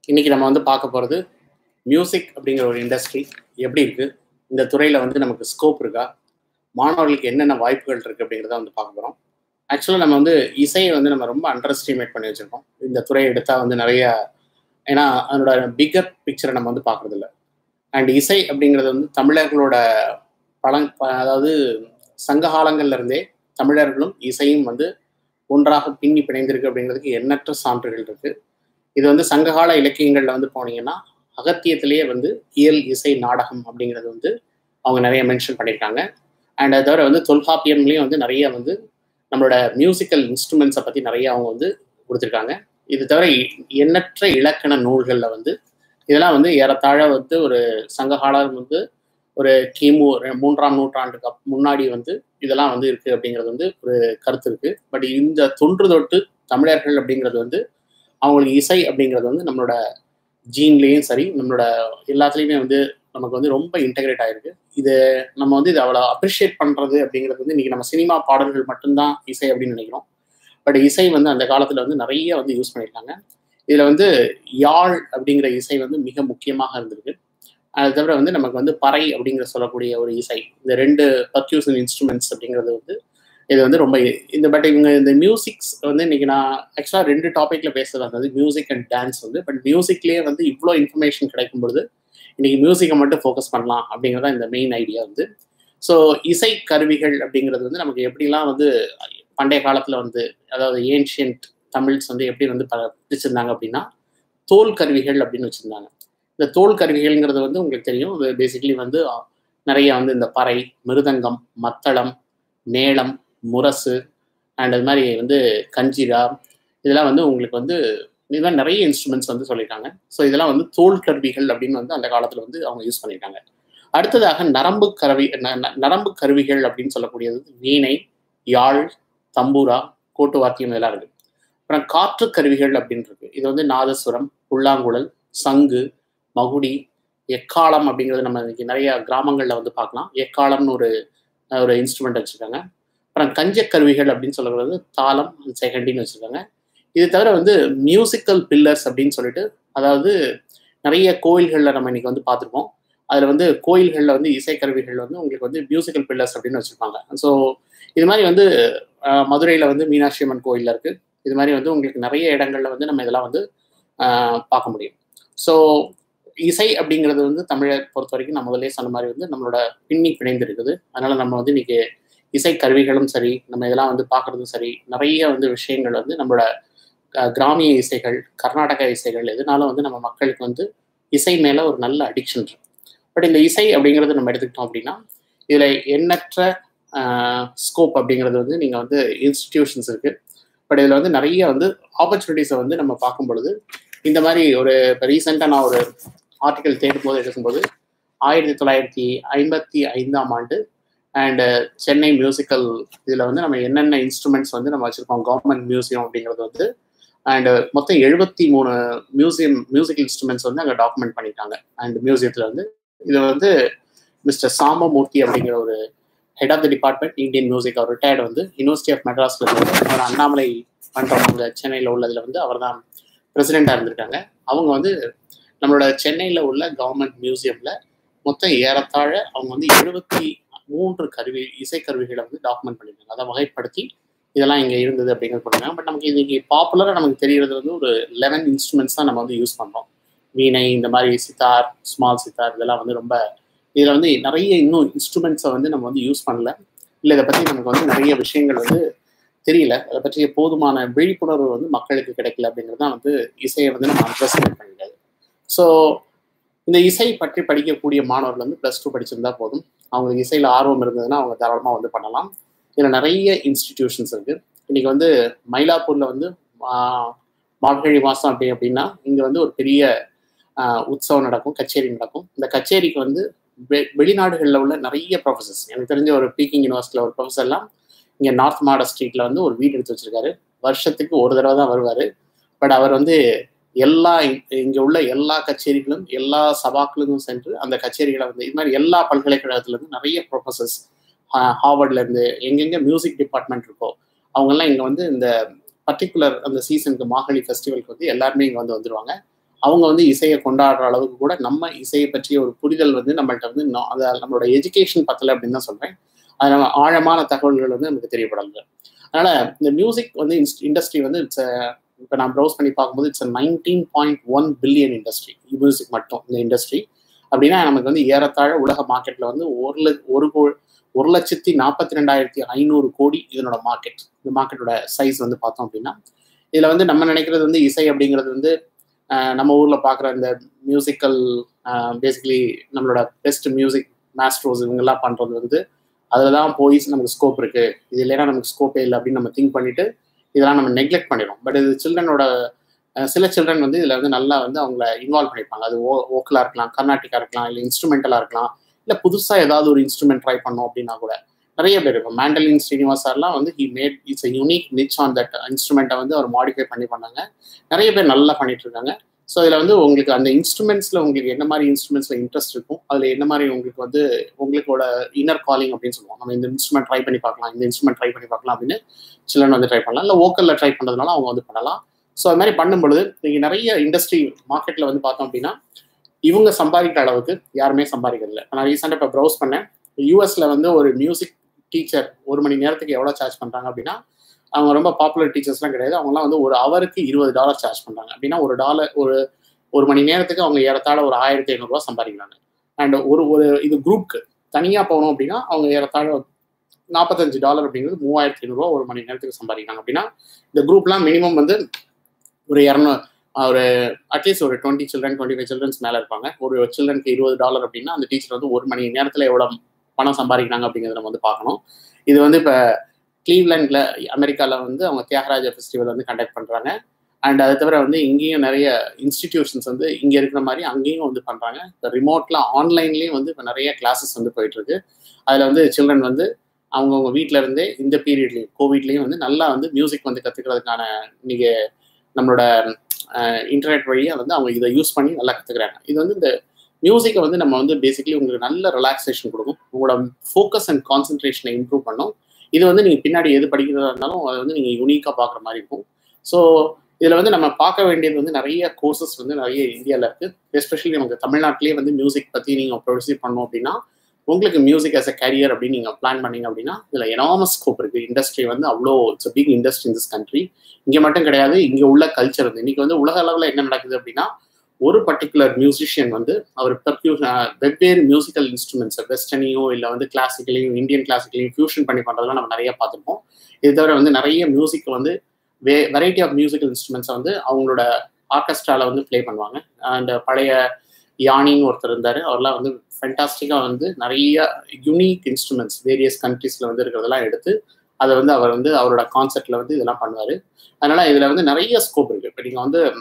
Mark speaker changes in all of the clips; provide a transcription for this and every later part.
Speaker 1: இன்னைக்கு நம்ம வந்து பார்க்க போகிறது மியூசிக் அப்படிங்கிற ஒரு இண்டஸ்ட்ரி எப்படி இருக்கு இந்த துறையில் வந்து நமக்கு ஸ்கோப் இருக்கா மாணவர்களுக்கு என்னென்ன வாய்ப்புகள் இருக்கு அப்படிங்கிறத வந்து பார்க்க போகிறோம் ஆக்சுவலாக நம்ம வந்து இசையை வந்து நம்ம ரொம்ப அண்டர் எஸ்டிமேட் பண்ணி வச்சிருக்கோம் இந்த துறையை எடுத்தால் வந்து நிறைய ஏன்னா அதனோட பிக்கர் பிக்சரை நம்ம வந்து பார்க்கறது இல்லை அண்ட் இசை அப்படிங்கிறது வந்து தமிழர்களோட பழங் ப- அதாவது சங்க காலங்கள்ல இருந்தே தமிழர்களும் இசையும் வந்து ஒன்றாக பின்னி பிணைந்திருக்கு அப்படிங்கிறதுக்கு எண்ணற்ற சான்றுகள் இருக்கு இது வந்து சங்ககால இலக்கியங்கள்ல வந்து போனீங்கன்னா அகத்தியத்திலேயே வந்து இயல் இசை நாடகம் அப்படிங்கிறது வந்து அவங்க நிறைய மென்ஷன் பண்ணியிருக்காங்க அண்ட் அதை தவிர வந்து தொல்காப்பியம்லேயும் வந்து நிறைய வந்து நம்மளோட மியூசிக்கல் இன்ஸ்ட்ருமெண்ட்ஸை பற்றி நிறைய அவங்க வந்து கொடுத்துருக்காங்க இது தவிர எ- எண்ணற்ற இலக்கண நூல்களில் வந்து இதெல்லாம் வந்து ஏறத்தாழ வந்து ஒரு சங்ககாலம் வந்து ஒரு கிமு ரெ- மூன்றாம் நூற்றாண்டுக்கு அப்- முன்னாடி வந்து இதெல்லாம் வந்து இருக்கு அப்படிங்கிறது வந்து ஒரு கருத்து இருக்கு பட் இந்த தொன்று தொட்டு தமிழர்கள் அப்படிங்கிறது வந்து அவங்களுக்கு இசை அப்படிங்கிறது வந்து நம்மளோட ஜீன்லேயும் சரி நம்மளோட எல்லாத்துலேயுமே வந்து நமக்கு வந்து ரொம்ப இன்டகிரேட் ஆயிருக்கு இது நம்ம வந்து இதை அவ்வளோ அப்ரிஷியேட் பண்ணுறது அப்படிங்கிறது வந்து இன்னைக்கு நம்ம சினிமா பாடல்கள் மட்டும்தான் இசை அப்படின்னு நினைக்கிறோம் பட் இசை வந்து அந்த காலத்தில் வந்து நிறைய வந்து யூஸ் பண்ணியிருக்காங்க இதில் வந்து யாழ் அப்படிங்கிற இசை வந்து மிக முக்கியமாக இருந்திருக்கு அது தவிர வந்து நமக்கு வந்து பறை அப்படிங்கிற சொல்லக்கூடிய ஒரு இசை இந்த ரெண்டு பர்க்யூசன் இன்ஸ்ட்ருமெண்ட்ஸ் அப்படிங்கிறது வந்து இது வந்து ரொம்ப இந்த பட் இவங்க இந்த மியூசிக்ஸ் வந்து இன்னைக்கு நான் ஆக்சுவலாக ரெண்டு டாப்பிக்ல பேசுறது வந்தது மியூசிக் அண்ட் டான்ஸ் வந்து பட் மியூசிக்லேயே வந்து இவ்வளோ இன்ஃபர்மேஷன் கிடைக்கும் பொழுது இன்னைக்கு மியூசிக்கை மட்டும் ஃபோக்கஸ் பண்ணலாம் அப்படிங்கிறதா இந்த மெயின் ஐடியா வந்து ஸோ இசை கருவிகள் அப்படிங்கிறது வந்து நமக்கு எப்படிலாம் வந்து பண்டைய காலத்தில் வந்து அதாவது ஏன்ஷியன்ட் தமிழ்ஸ் வந்து எப்படி வந்து ப- பிரிச்சிருந்தாங்க அப்படின்னா தோல் கருவிகள் அப்படின்னு வச்சுருந்தாங்க இந்த தோல் கருவிகள்ங்கிறது வந்து உங்களுக்கு தெரியும் பேசிக்கலி வந்து அஹ், நிறைய வந்து இந்த பறை மிருதங்கம் மத்தளம் மேளம் முரசு அண்ட் அது மாதிரி வந்து கஞ்சிரா இதெல்லாம் வந்து உங்களுக்கு வந்து இதெல்லாம் நிறைய இன்ஸ்ட்ருமெண்ட்ஸ் வந்து சொல்லியிருக்காங்க ஸோ இதெல்லாம் வந்து தோல் கருவிகள் அப்படின்னு வந்து அந்த காலத்தில் வந்து அவங்க யூஸ் பண்ணியிருக்காங்க அடுத்ததாக நரம்பு கருவி ந- ந- நரம்பு கருவிகள் அப்படின்னு சொல்லக்கூடியது வந்து வீணை யாழ் தம்பூரா கோட்டு வாத்தியம் இதெல்லாம் இருக்கு அப்புறம் காற்று கருவிகள் அப்படின்னு இருக்கு இது வந்து நாதஸ்வரம் புல்லாங்குழல் சங்கு மகுடி எக்காலம் அப்படிங்கிறது நம்ம இன்னைக்கு நிறைய கிராமங்களில் வந்து பார்க்கலாம் எக்காலம்னு ஒரு ஒரு இன்ஸ்ட்ருமெண்ட் வச்சுருக்காங்க அப்புறம் கஞ்சக் கருவிகள் அப்படின்னு சொல்றது தாளம் செகண்டின்னு வச்சுருக்காங்க இது தவிர வந்து மியூசிக்கல் பில்லர்ஸ் அப்படின்னு சொல்லிட்டு அதாவது நிறைய கோயில்களில் நம்ம இன்னைக்கு வந்து பார்த்துருப்போம் அதில் வந்து கோயில்களில் வந்து இசைக்கருவிகள் வந்து உங்களுக்கு வந்து மியூசிக்கல் பில்லர்ஸ் அப்படின்னு வச்சுருப்பாங்க ஸோ இது மாதிரி வந்து மதுரையில் வந்து மீனாட்சி அம்மன் கோயிலில் இருக்குது இது மாதிரி வந்து உங்களுக்கு நிறைய இடங்கள்ல வந்து நம்ம இதெல்லாம் வந்து ஆஹ் பார்க்க முடியும் ஸோ இசை அப்படிங்கிறது வந்து தமிழை பொறுத்த வரைக்கும் நான் முதல்ல சொன்ன மாதிரி வந்து நம்மளோட பின்னி பிணைந்து இருக்குது அதனால நம்ம வந்து இன்னைக்கு இசை கருவிகளும் சரி நம்ம இதெல்லாம் வந்து பார்க்கறதும் சரி நிறைய வந்து விஷயங்கள் வந்து நம்மளோட அஹ், கிராமிய இசைகள் கர்நாடக இசைகள் எதுனாலும் வந்து நம்ம மக்களுக்கு வந்து இசை மேல ஒரு நல்ல அடிக்ஷன் இருக்கு பட் இந்த இசை அப்படிங்கிறது நம்ம எடுத்துக்கிட்டோம் அப்படின்னா இதுல எண்ணற்ற ஸ்கோப் அப்படிங்கிறது வந்து நீங்க வந்து இன்ஸ்டிடியூஷன்ஸ் இருக்கு பட் இதுல வந்து நிறைய வந்து ஆப்பர்ச்சுனிட்டிஸை வந்து நம்ம பார்க்கும் பொழுது இந்த மாதிரி ஒரு இப்போ ரீசெண்டாக நான் ஒரு ஆர்டிக்கல் தேடும் போது எடுக்கும்போது ஆயிரத்தி தொள்ளாயிரத்தி ஐம்பத்தி ஐந்தாம் ஆண்டு அண்ட் சென்னை மியூசிக்கல் இதில் வந்து நம்ம என்னென்ன இன்ஸ்ட்ருமெண்ட்ஸ் வந்து நம்ம வச்சுருக்கோம் கவர்மெண்ட் மியூசியம் அப்படிங்கிறது வந்து அண்ட் மொத்தம் எழுபத்தி மூணு மியூசியம் மியூசிக் இன்ஸ்ட்ருமெண்ட்ஸ் வந்து அங்கே டாக்குமெண்ட் பண்ணிட்டாங்க அண்ட் மியூசியத்தில் வந்து இது வந்து மிஸ்டர் சாம்பமூர்த்தி அப்படிங்கிற ஒரு head of the department Indian music அவர் ரிட்டையர்டு வந்து யூனிவர்சிட்டி ஆஃப் மெட்ராஸ்ல இருந்து அவர் அண்ணாமலை மன்றம் அங்கே சென்னையில் உள்ளதில் வந்து அவர் தான் பிரசிடெண்ட்டாக இருந்திருக்காங்க அவங்க வந்து நம்மளோட சென்னையில் உள்ள கவர்மெண்ட் மியூசியமில் மொத்தம் ஏறத்தாழ அவங்க வந்து எழுபத்தி மூன்று கருவி இசைக்கருவிகளை வந்து டாக்குமெண்ட் பண்ணியிருக்காங்க அதை வகைப்படுத்தி இதெல்லாம் இங்கே இருந்தது அப்படிங்கிறது பண்ணுறாங்க பட் நமக்கு இன்னைக்கு பாப்புலராக நமக்கு தெரியறது வந்து ஒரு லெவன் இன்ஸ்ட்ருமெண்ட்ஸ் தான் நம்ம வந்து யூஸ் பண்ணுறோம் வீணை இந்த மாதிரி சித்தார் ஸ்மால் சித்தார் இதெல்லாம் வந்து ரொம்ப இதில் வந்து நிறைய இன்னும் இன்ஸ்ட்ருமெண்ட்ஸை வந்து நம்ம வந்து யூஸ் பண்ணல இல்லை இதை பற்றி நமக்கு வந்து நிறைய விஷயங்கள் வந்து தெரியல அதை பற்றிய போதுமான விழிப்புணர்வு வந்து மக்களுக்கு கிடைக்கல அப்படிங்கிறது தான் வந்து இசையை வந்து நம்ம அண்டர்ஸ்டாண்ட் பண்ணிக்காது ஸோ இந்த இசை பற்றி படிக்கக்கூடிய மாணவர்கள் வந்து ப்ளஸ் டூ படிச்சிருந்தா போதும் அவங்களுக்கு இசையில் ஆர்வம் இருந்ததுன்னா அவங்க தாராளமாக வந்து பண்ணலாம் இதில் நிறைய இன்ஸ்டிடியூஷன்ஸ் இருக்கு இன்னைக்கு வந்து மயிலாப்பூரில் வந்து ஆஹ், மார்கழி மாதம் அப்படி அப்படின்னா இங்கே வந்து ஒரு பெரிய ஆஹ், உற்சவம் நடக்கும் கச்சேரி நடக்கும் இந்த கச்சேரிக்கு வந்து வெ வெளிநாடுகளில் உள்ள நிறைய ப்ரொஃபசர்ஸ் எனக்கு தெரிஞ்ச ஒரு பீக்கிங் யூனிவர்சிட்டியில் ஒரு ப்ரொஃபஸர்லாம் இங்கே நார்த் மாட ஸ்ட்ரீட்டில் வந்து ஒரு வீடு எடுத்து வச்சிருக்காரு வருஷத்துக்கு ஒரு தடவை தான் வருவார் பட் அவர் வந்து எல்லா இங்கே உள்ள எல்லா கச்சேரிகளும் எல்லா சபாக்களுக்கும் சென்று அந்த கச்சேரிகளை வந்து இது மாதிரி எல்லா பல்கலைக்கழகத்துலேருந்து நிறைய ப்ரொஃபசர்ஸ் ஹார்வர்ட்ல இருந்து எங்கெங்க மியூசிக் டிபார்ட்மெண்ட் இருக்கோ அவங்கெல்லாம் இங்கே வந்து இந்த பர்டிகுலர் அந்த சீசனுக்கு மாகழி ஃபெஸ்டிவலுக்கு வந்து எல்லாருமே இங்கே வந்து வந்துருவாங்க அவங்க வந்து இசையை கொண்டாடுற அளவுக்கு கூட நம்ம இசையை பற்றிய ஒரு புரிதல் வந்து நம்மள்ட்ட வந்து அதை நம்மளோட எஜுகேஷன் பத்தல அப்படின்னு தான் சொல்றேன் அது நம்ம ஆழமான தகவல்கள் வந்து நமக்கு தெரியப்படல அதனால இந்த மியூசிக் வந்து இண்டஸ்ட்ரி வந்து இட்ஸ் இப்போ நான் ப்ரௌஸ் பண்ணி பார்க்கும்போது it's nineteen point one billion industry music மட்டும் இந்த இண்டஸ்ட்ரி அப்படின்னா நமக்கு வந்து ஏறத்தாழ உலக மார்க்கெட்ல வந்து ஒரு லட்ச ஒரு கோ ஒரு லட்சத்தி நாற்பத்தி ரெண்டாயிரத்தி ஐநூறு கோடி இதனோட மார்க்கெட் இந்த மார்க்கெட்டோட சைஸ் வந்து பார்த்தோம் அப்படின்னா இதுல வந்து நம்ம நினைக்கிறது வந்து இசை அப்படிங்கிறது வந்து நம்ம ஊர்ல பாக்குற இந்த மியூசிக்கல் பேசிக்கலி நம்மளோட பெஸ்ட் மியூசிக் மாஸ்டர்ஸ் இவங்கெல்லாம் பண்றது வந்து அதில் தான் போய் நமக்கு ஸ்கோப் இருக்கு இது இல்லைன்னா நமக்கு ஸ்கோப்பே இல்லை அப்படின்னு நம்ம திங்க் பண்ணிட்டு இதெல்லாம் நம்ம நெக்லெக்ட் பண்ணிடும் பட் இது சில்ட்ரனோட சில சில்ட்ரன் வந்து இதில் வந்து நல்லா வந்து அவங்கள இன்வால்வ் பண்ணியிருப்பாங்க அது ஓ ஓக்கலாக இருக்கலாம் கர்நாட்டிக்கா இருக்கலாம் இல்லை இன்ஸ்ட்ருமெண்டலாக இருக்கலாம் இல்லை புதுசாக ஏதாவது ஒரு இன்ஸ்ட்ருமெண்ட் ட்ரை பண்ணோம் அப்படின்னா கூட நிறைய பேர் இப்போ மேண்டலின் ஸ்ரீனிவாஸ் சார்லாம் வந்து he made it's a unique niche on that இன்ஸ்ட்ருமெண்ட்டை வந்து அவர் மாடிஃபை பண்ணி பண்ணாங்க நிறைய பேர் நல்லா பண்ணிட்டு இருக்காங்க ஸோ இதில் வந்து உங்களுக்கு அந்த இன்ஸ்ட்ருமெண்ட்ஸில் உங்களுக்கு என்ன மாதிரி இன்ஸ்ட்ருமெண்ட்ஸில் இன்ட்ரெஸ்ட் இருக்கும் அதில் என்ன மாதிரி உங்களுக்கு வந்து உங்களுக்கோட இன்னர் காலிங் அப்படின்னு சொல்லுவோம் நம்ம இந்த இன்ஸ்ட்ருமெண்ட் ட்ரை பண்ணி பார்க்கலாம் இந்த இன்ஸ்ட்ருமெண்ட் ட்ரை பண்ணி பார்க்கலாம் அப்படின்னு சிலர் வந்து ட்ரை பண்ணலாம் இல்லை ஓக்கலில் ட்ரை பண்ணுறதுனால அவங்க வந்து பண்ணலாம் ஸோ அது மாதிரி பண்ணும்பொழுது நீங்கள் நிறைய இண்டஸ்ட்ரி மார்க்கெட்டில் வந்து பார்த்தோம் அப்படின்னா இவங்க சம்பாதிக்கிற அளவுக்கு யாருமே சம்பாதிக்கிறது நான் ரீசெண்டாக இப்போ ப்ரௌஸ் பண்ணேன் யூஎஸ்ல வந்து ஒரு மியூசிக் டீச்சர் ஒரு மணி நேரத்துக்கு எவ்வளோ சார்ஜ் பண்ணுறாங்க அப்படின்னா அவங்க ரொம்ப பாப்புலர் டீச்சர்ஸ்லாம் கிடையாது அவங்கலாம் வந்து ஒரு அவருக்கு இருபது டாலர் சார்ஜ் பண்ணுறாங்க அப்படின்னா ஒரு டாலர் ஒரு ஒரு மணி நேரத்துக்கு அவங்க ஏறத்தாழ ஒரு ஆயிரத்தி ஐநூறுரூவா சம்பாதிக்கிறாங்க அண்ட் ஒரு ஒரு இது குரூப்க்கு தனியாக போகணும் அப்படின்னா அவங்க ஏறத்தாழ நாற்பத்தஞ்சு டாலர் அப்படிங்கிறது மூவாயிரத்தி ஐநூறுரூவா ஒரு மணி நேரத்துக்கு சம்பாதிக்கிறாங்க அப்படின்னா இந்த குரூப்லாம் மினிமம் வந்து ஒரு இரநூறு ஒரு அட்லீஸ்ட் ஒரு twenty children twenty five childrens மேலே இருப்பாங்க ஒரு சில்ட்ரனுக்கு இருபது டாலர் அப்படின்னா அந்த டீச்சர் வந்து ஒரு மணி நேரத்தில் எவ்வளோ பணம் சம்பாதிக்கிறாங்க அப்படிங்கிறத நம்ம வந்து பார்க்கணும் இது வந்து இப்போ கிளீவ்லேண்டில் அமெரிக்காவில் வந்து அவங்க தியாகராஜ ஃபெஸ்டிவல் வந்து கண்டக்ட் பண்ணுறாங்க அண்ட் அது தவிர வந்து இங்கேயும் நிறைய இன்ஸ்டிடியூஷன்ஸ் வந்து இங்கே இருக்கிற மாதிரி அங்கேயும் வந்து பண்ணுறாங்க இப்போ ரிமோட்டில் ஆன்லைன்லேயும் வந்து இப்போ நிறைய கிளாஸஸ் வந்து போயிட்டுருக்கு அதில் வந்து சில்ட்ரன் வந்து அவங்கவுங்க வீட்டில் இருந்தே இந்த பீரியட்லேயும் கோவிட்லேயும் வந்து நல்லா வந்து மியூசிக் வந்து கற்றுக்கிறதுக்கான இன்னைக்கு நம்மளோட இன்டர்நெட் வழியாக வந்து அவங்க இதை யூஸ் பண்ணி நல்லா கற்றுக்குறாங்க இது வந்து இந்த மியூசிக்கை வந்து நம்ம வந்து பேசிக்கலி உங்களுக்கு நல்ல ரிலாக்ஸேஷன் கொடுக்கும் உங்களோட ஃபோக்கஸ் அண்ட் கான்சென்ட்ரேஷனை இம்ப்ரூவ் பண்ணும் இது வந்து நீங்கள் பின்னாடி எது படிக்கிறதா இருந்தாலும் அதை வந்து நீங்கள் யூனிக்காக பார்க்குற மாதிரி இருக்கும் ஸோ இதில் வந்து நம்ம பார்க்க வேண்டியது வந்து நிறைய கோர்சஸ் வந்து நிறைய இந்தியாவில் இருக்குது எஸ்பெஷலி நமக்கு தமிழ்நாட்டிலேயே வந்து மியூசிக் பற்றி நீங்கள் ப்ரொடியூஸ் பண்ணோம் அப்படின்னா உங்களுக்கு மியூசிக் ஆஸ் அ கேரியர் அப்படின்னு நீங்கள் பிளான் பண்ணீங்க அப்படின்னா இதில் எனாமஸ் ஸ்கோப் இருக்குது இண்டஸ்ட்ரி வந்து அவ்வளோ it's big industry in this country இங்கே மட்டும் கிடையாது இங்கே உள்ள கல்ச்சர் வந்து இன்னைக்கு வந்து உலக அளவில் என்ன நடக்குது அப்படின்னா ஒரு பர்டிகுலர் மியூசிஷியன் வந்து அவர் பெர்க்யூ வெவ்வேறு மியூசிக்கல் இன்ஸ்ட்ருமெண்ட்ஸ் வெஸ்டர்னையும் இல்லை வந்து கிளாசிக்கலையும் இந்தியன் கிளாசிக்கலையும் ஃபியூஷன் பண்ணி பண்ணுறதுலாம் நம்ம நிறைய பார்த்துருப்போம் இது தவிர வந்து நிறைய மியூசிக் வந்து வே வெரைட்டி ஆஃப் மியூசிக்கல் இன்ஸ்ட்ருமெண்ட்ஸை வந்து அவங்களோட ஆர்கெஸ்ட்ராவில் வந்து ப்ளே பண்ணுவாங்க அண்ட் பழைய யானின்னு ஒருத்தர் இருந்தார் அவர்லாம் வந்து ஃபென்டாஸ்டிக்காக வந்து நிறைய யூனிக் இன்ஸ்ட்ருமெண்ட்ஸ் வேரியஸ் கண்ட்ரீஸில் வந்து இருக்கிறதெல்லாம் எடுத்து அதை வந்து அவர் வந்து அவரோட கான்செப்டில் வந்து இதெல்லாம் பண்ணுவார் அதனால் இதில் வந்து நிறைய ஸ்கோப் இருக்குது இப்போ நீங்கள் வந்து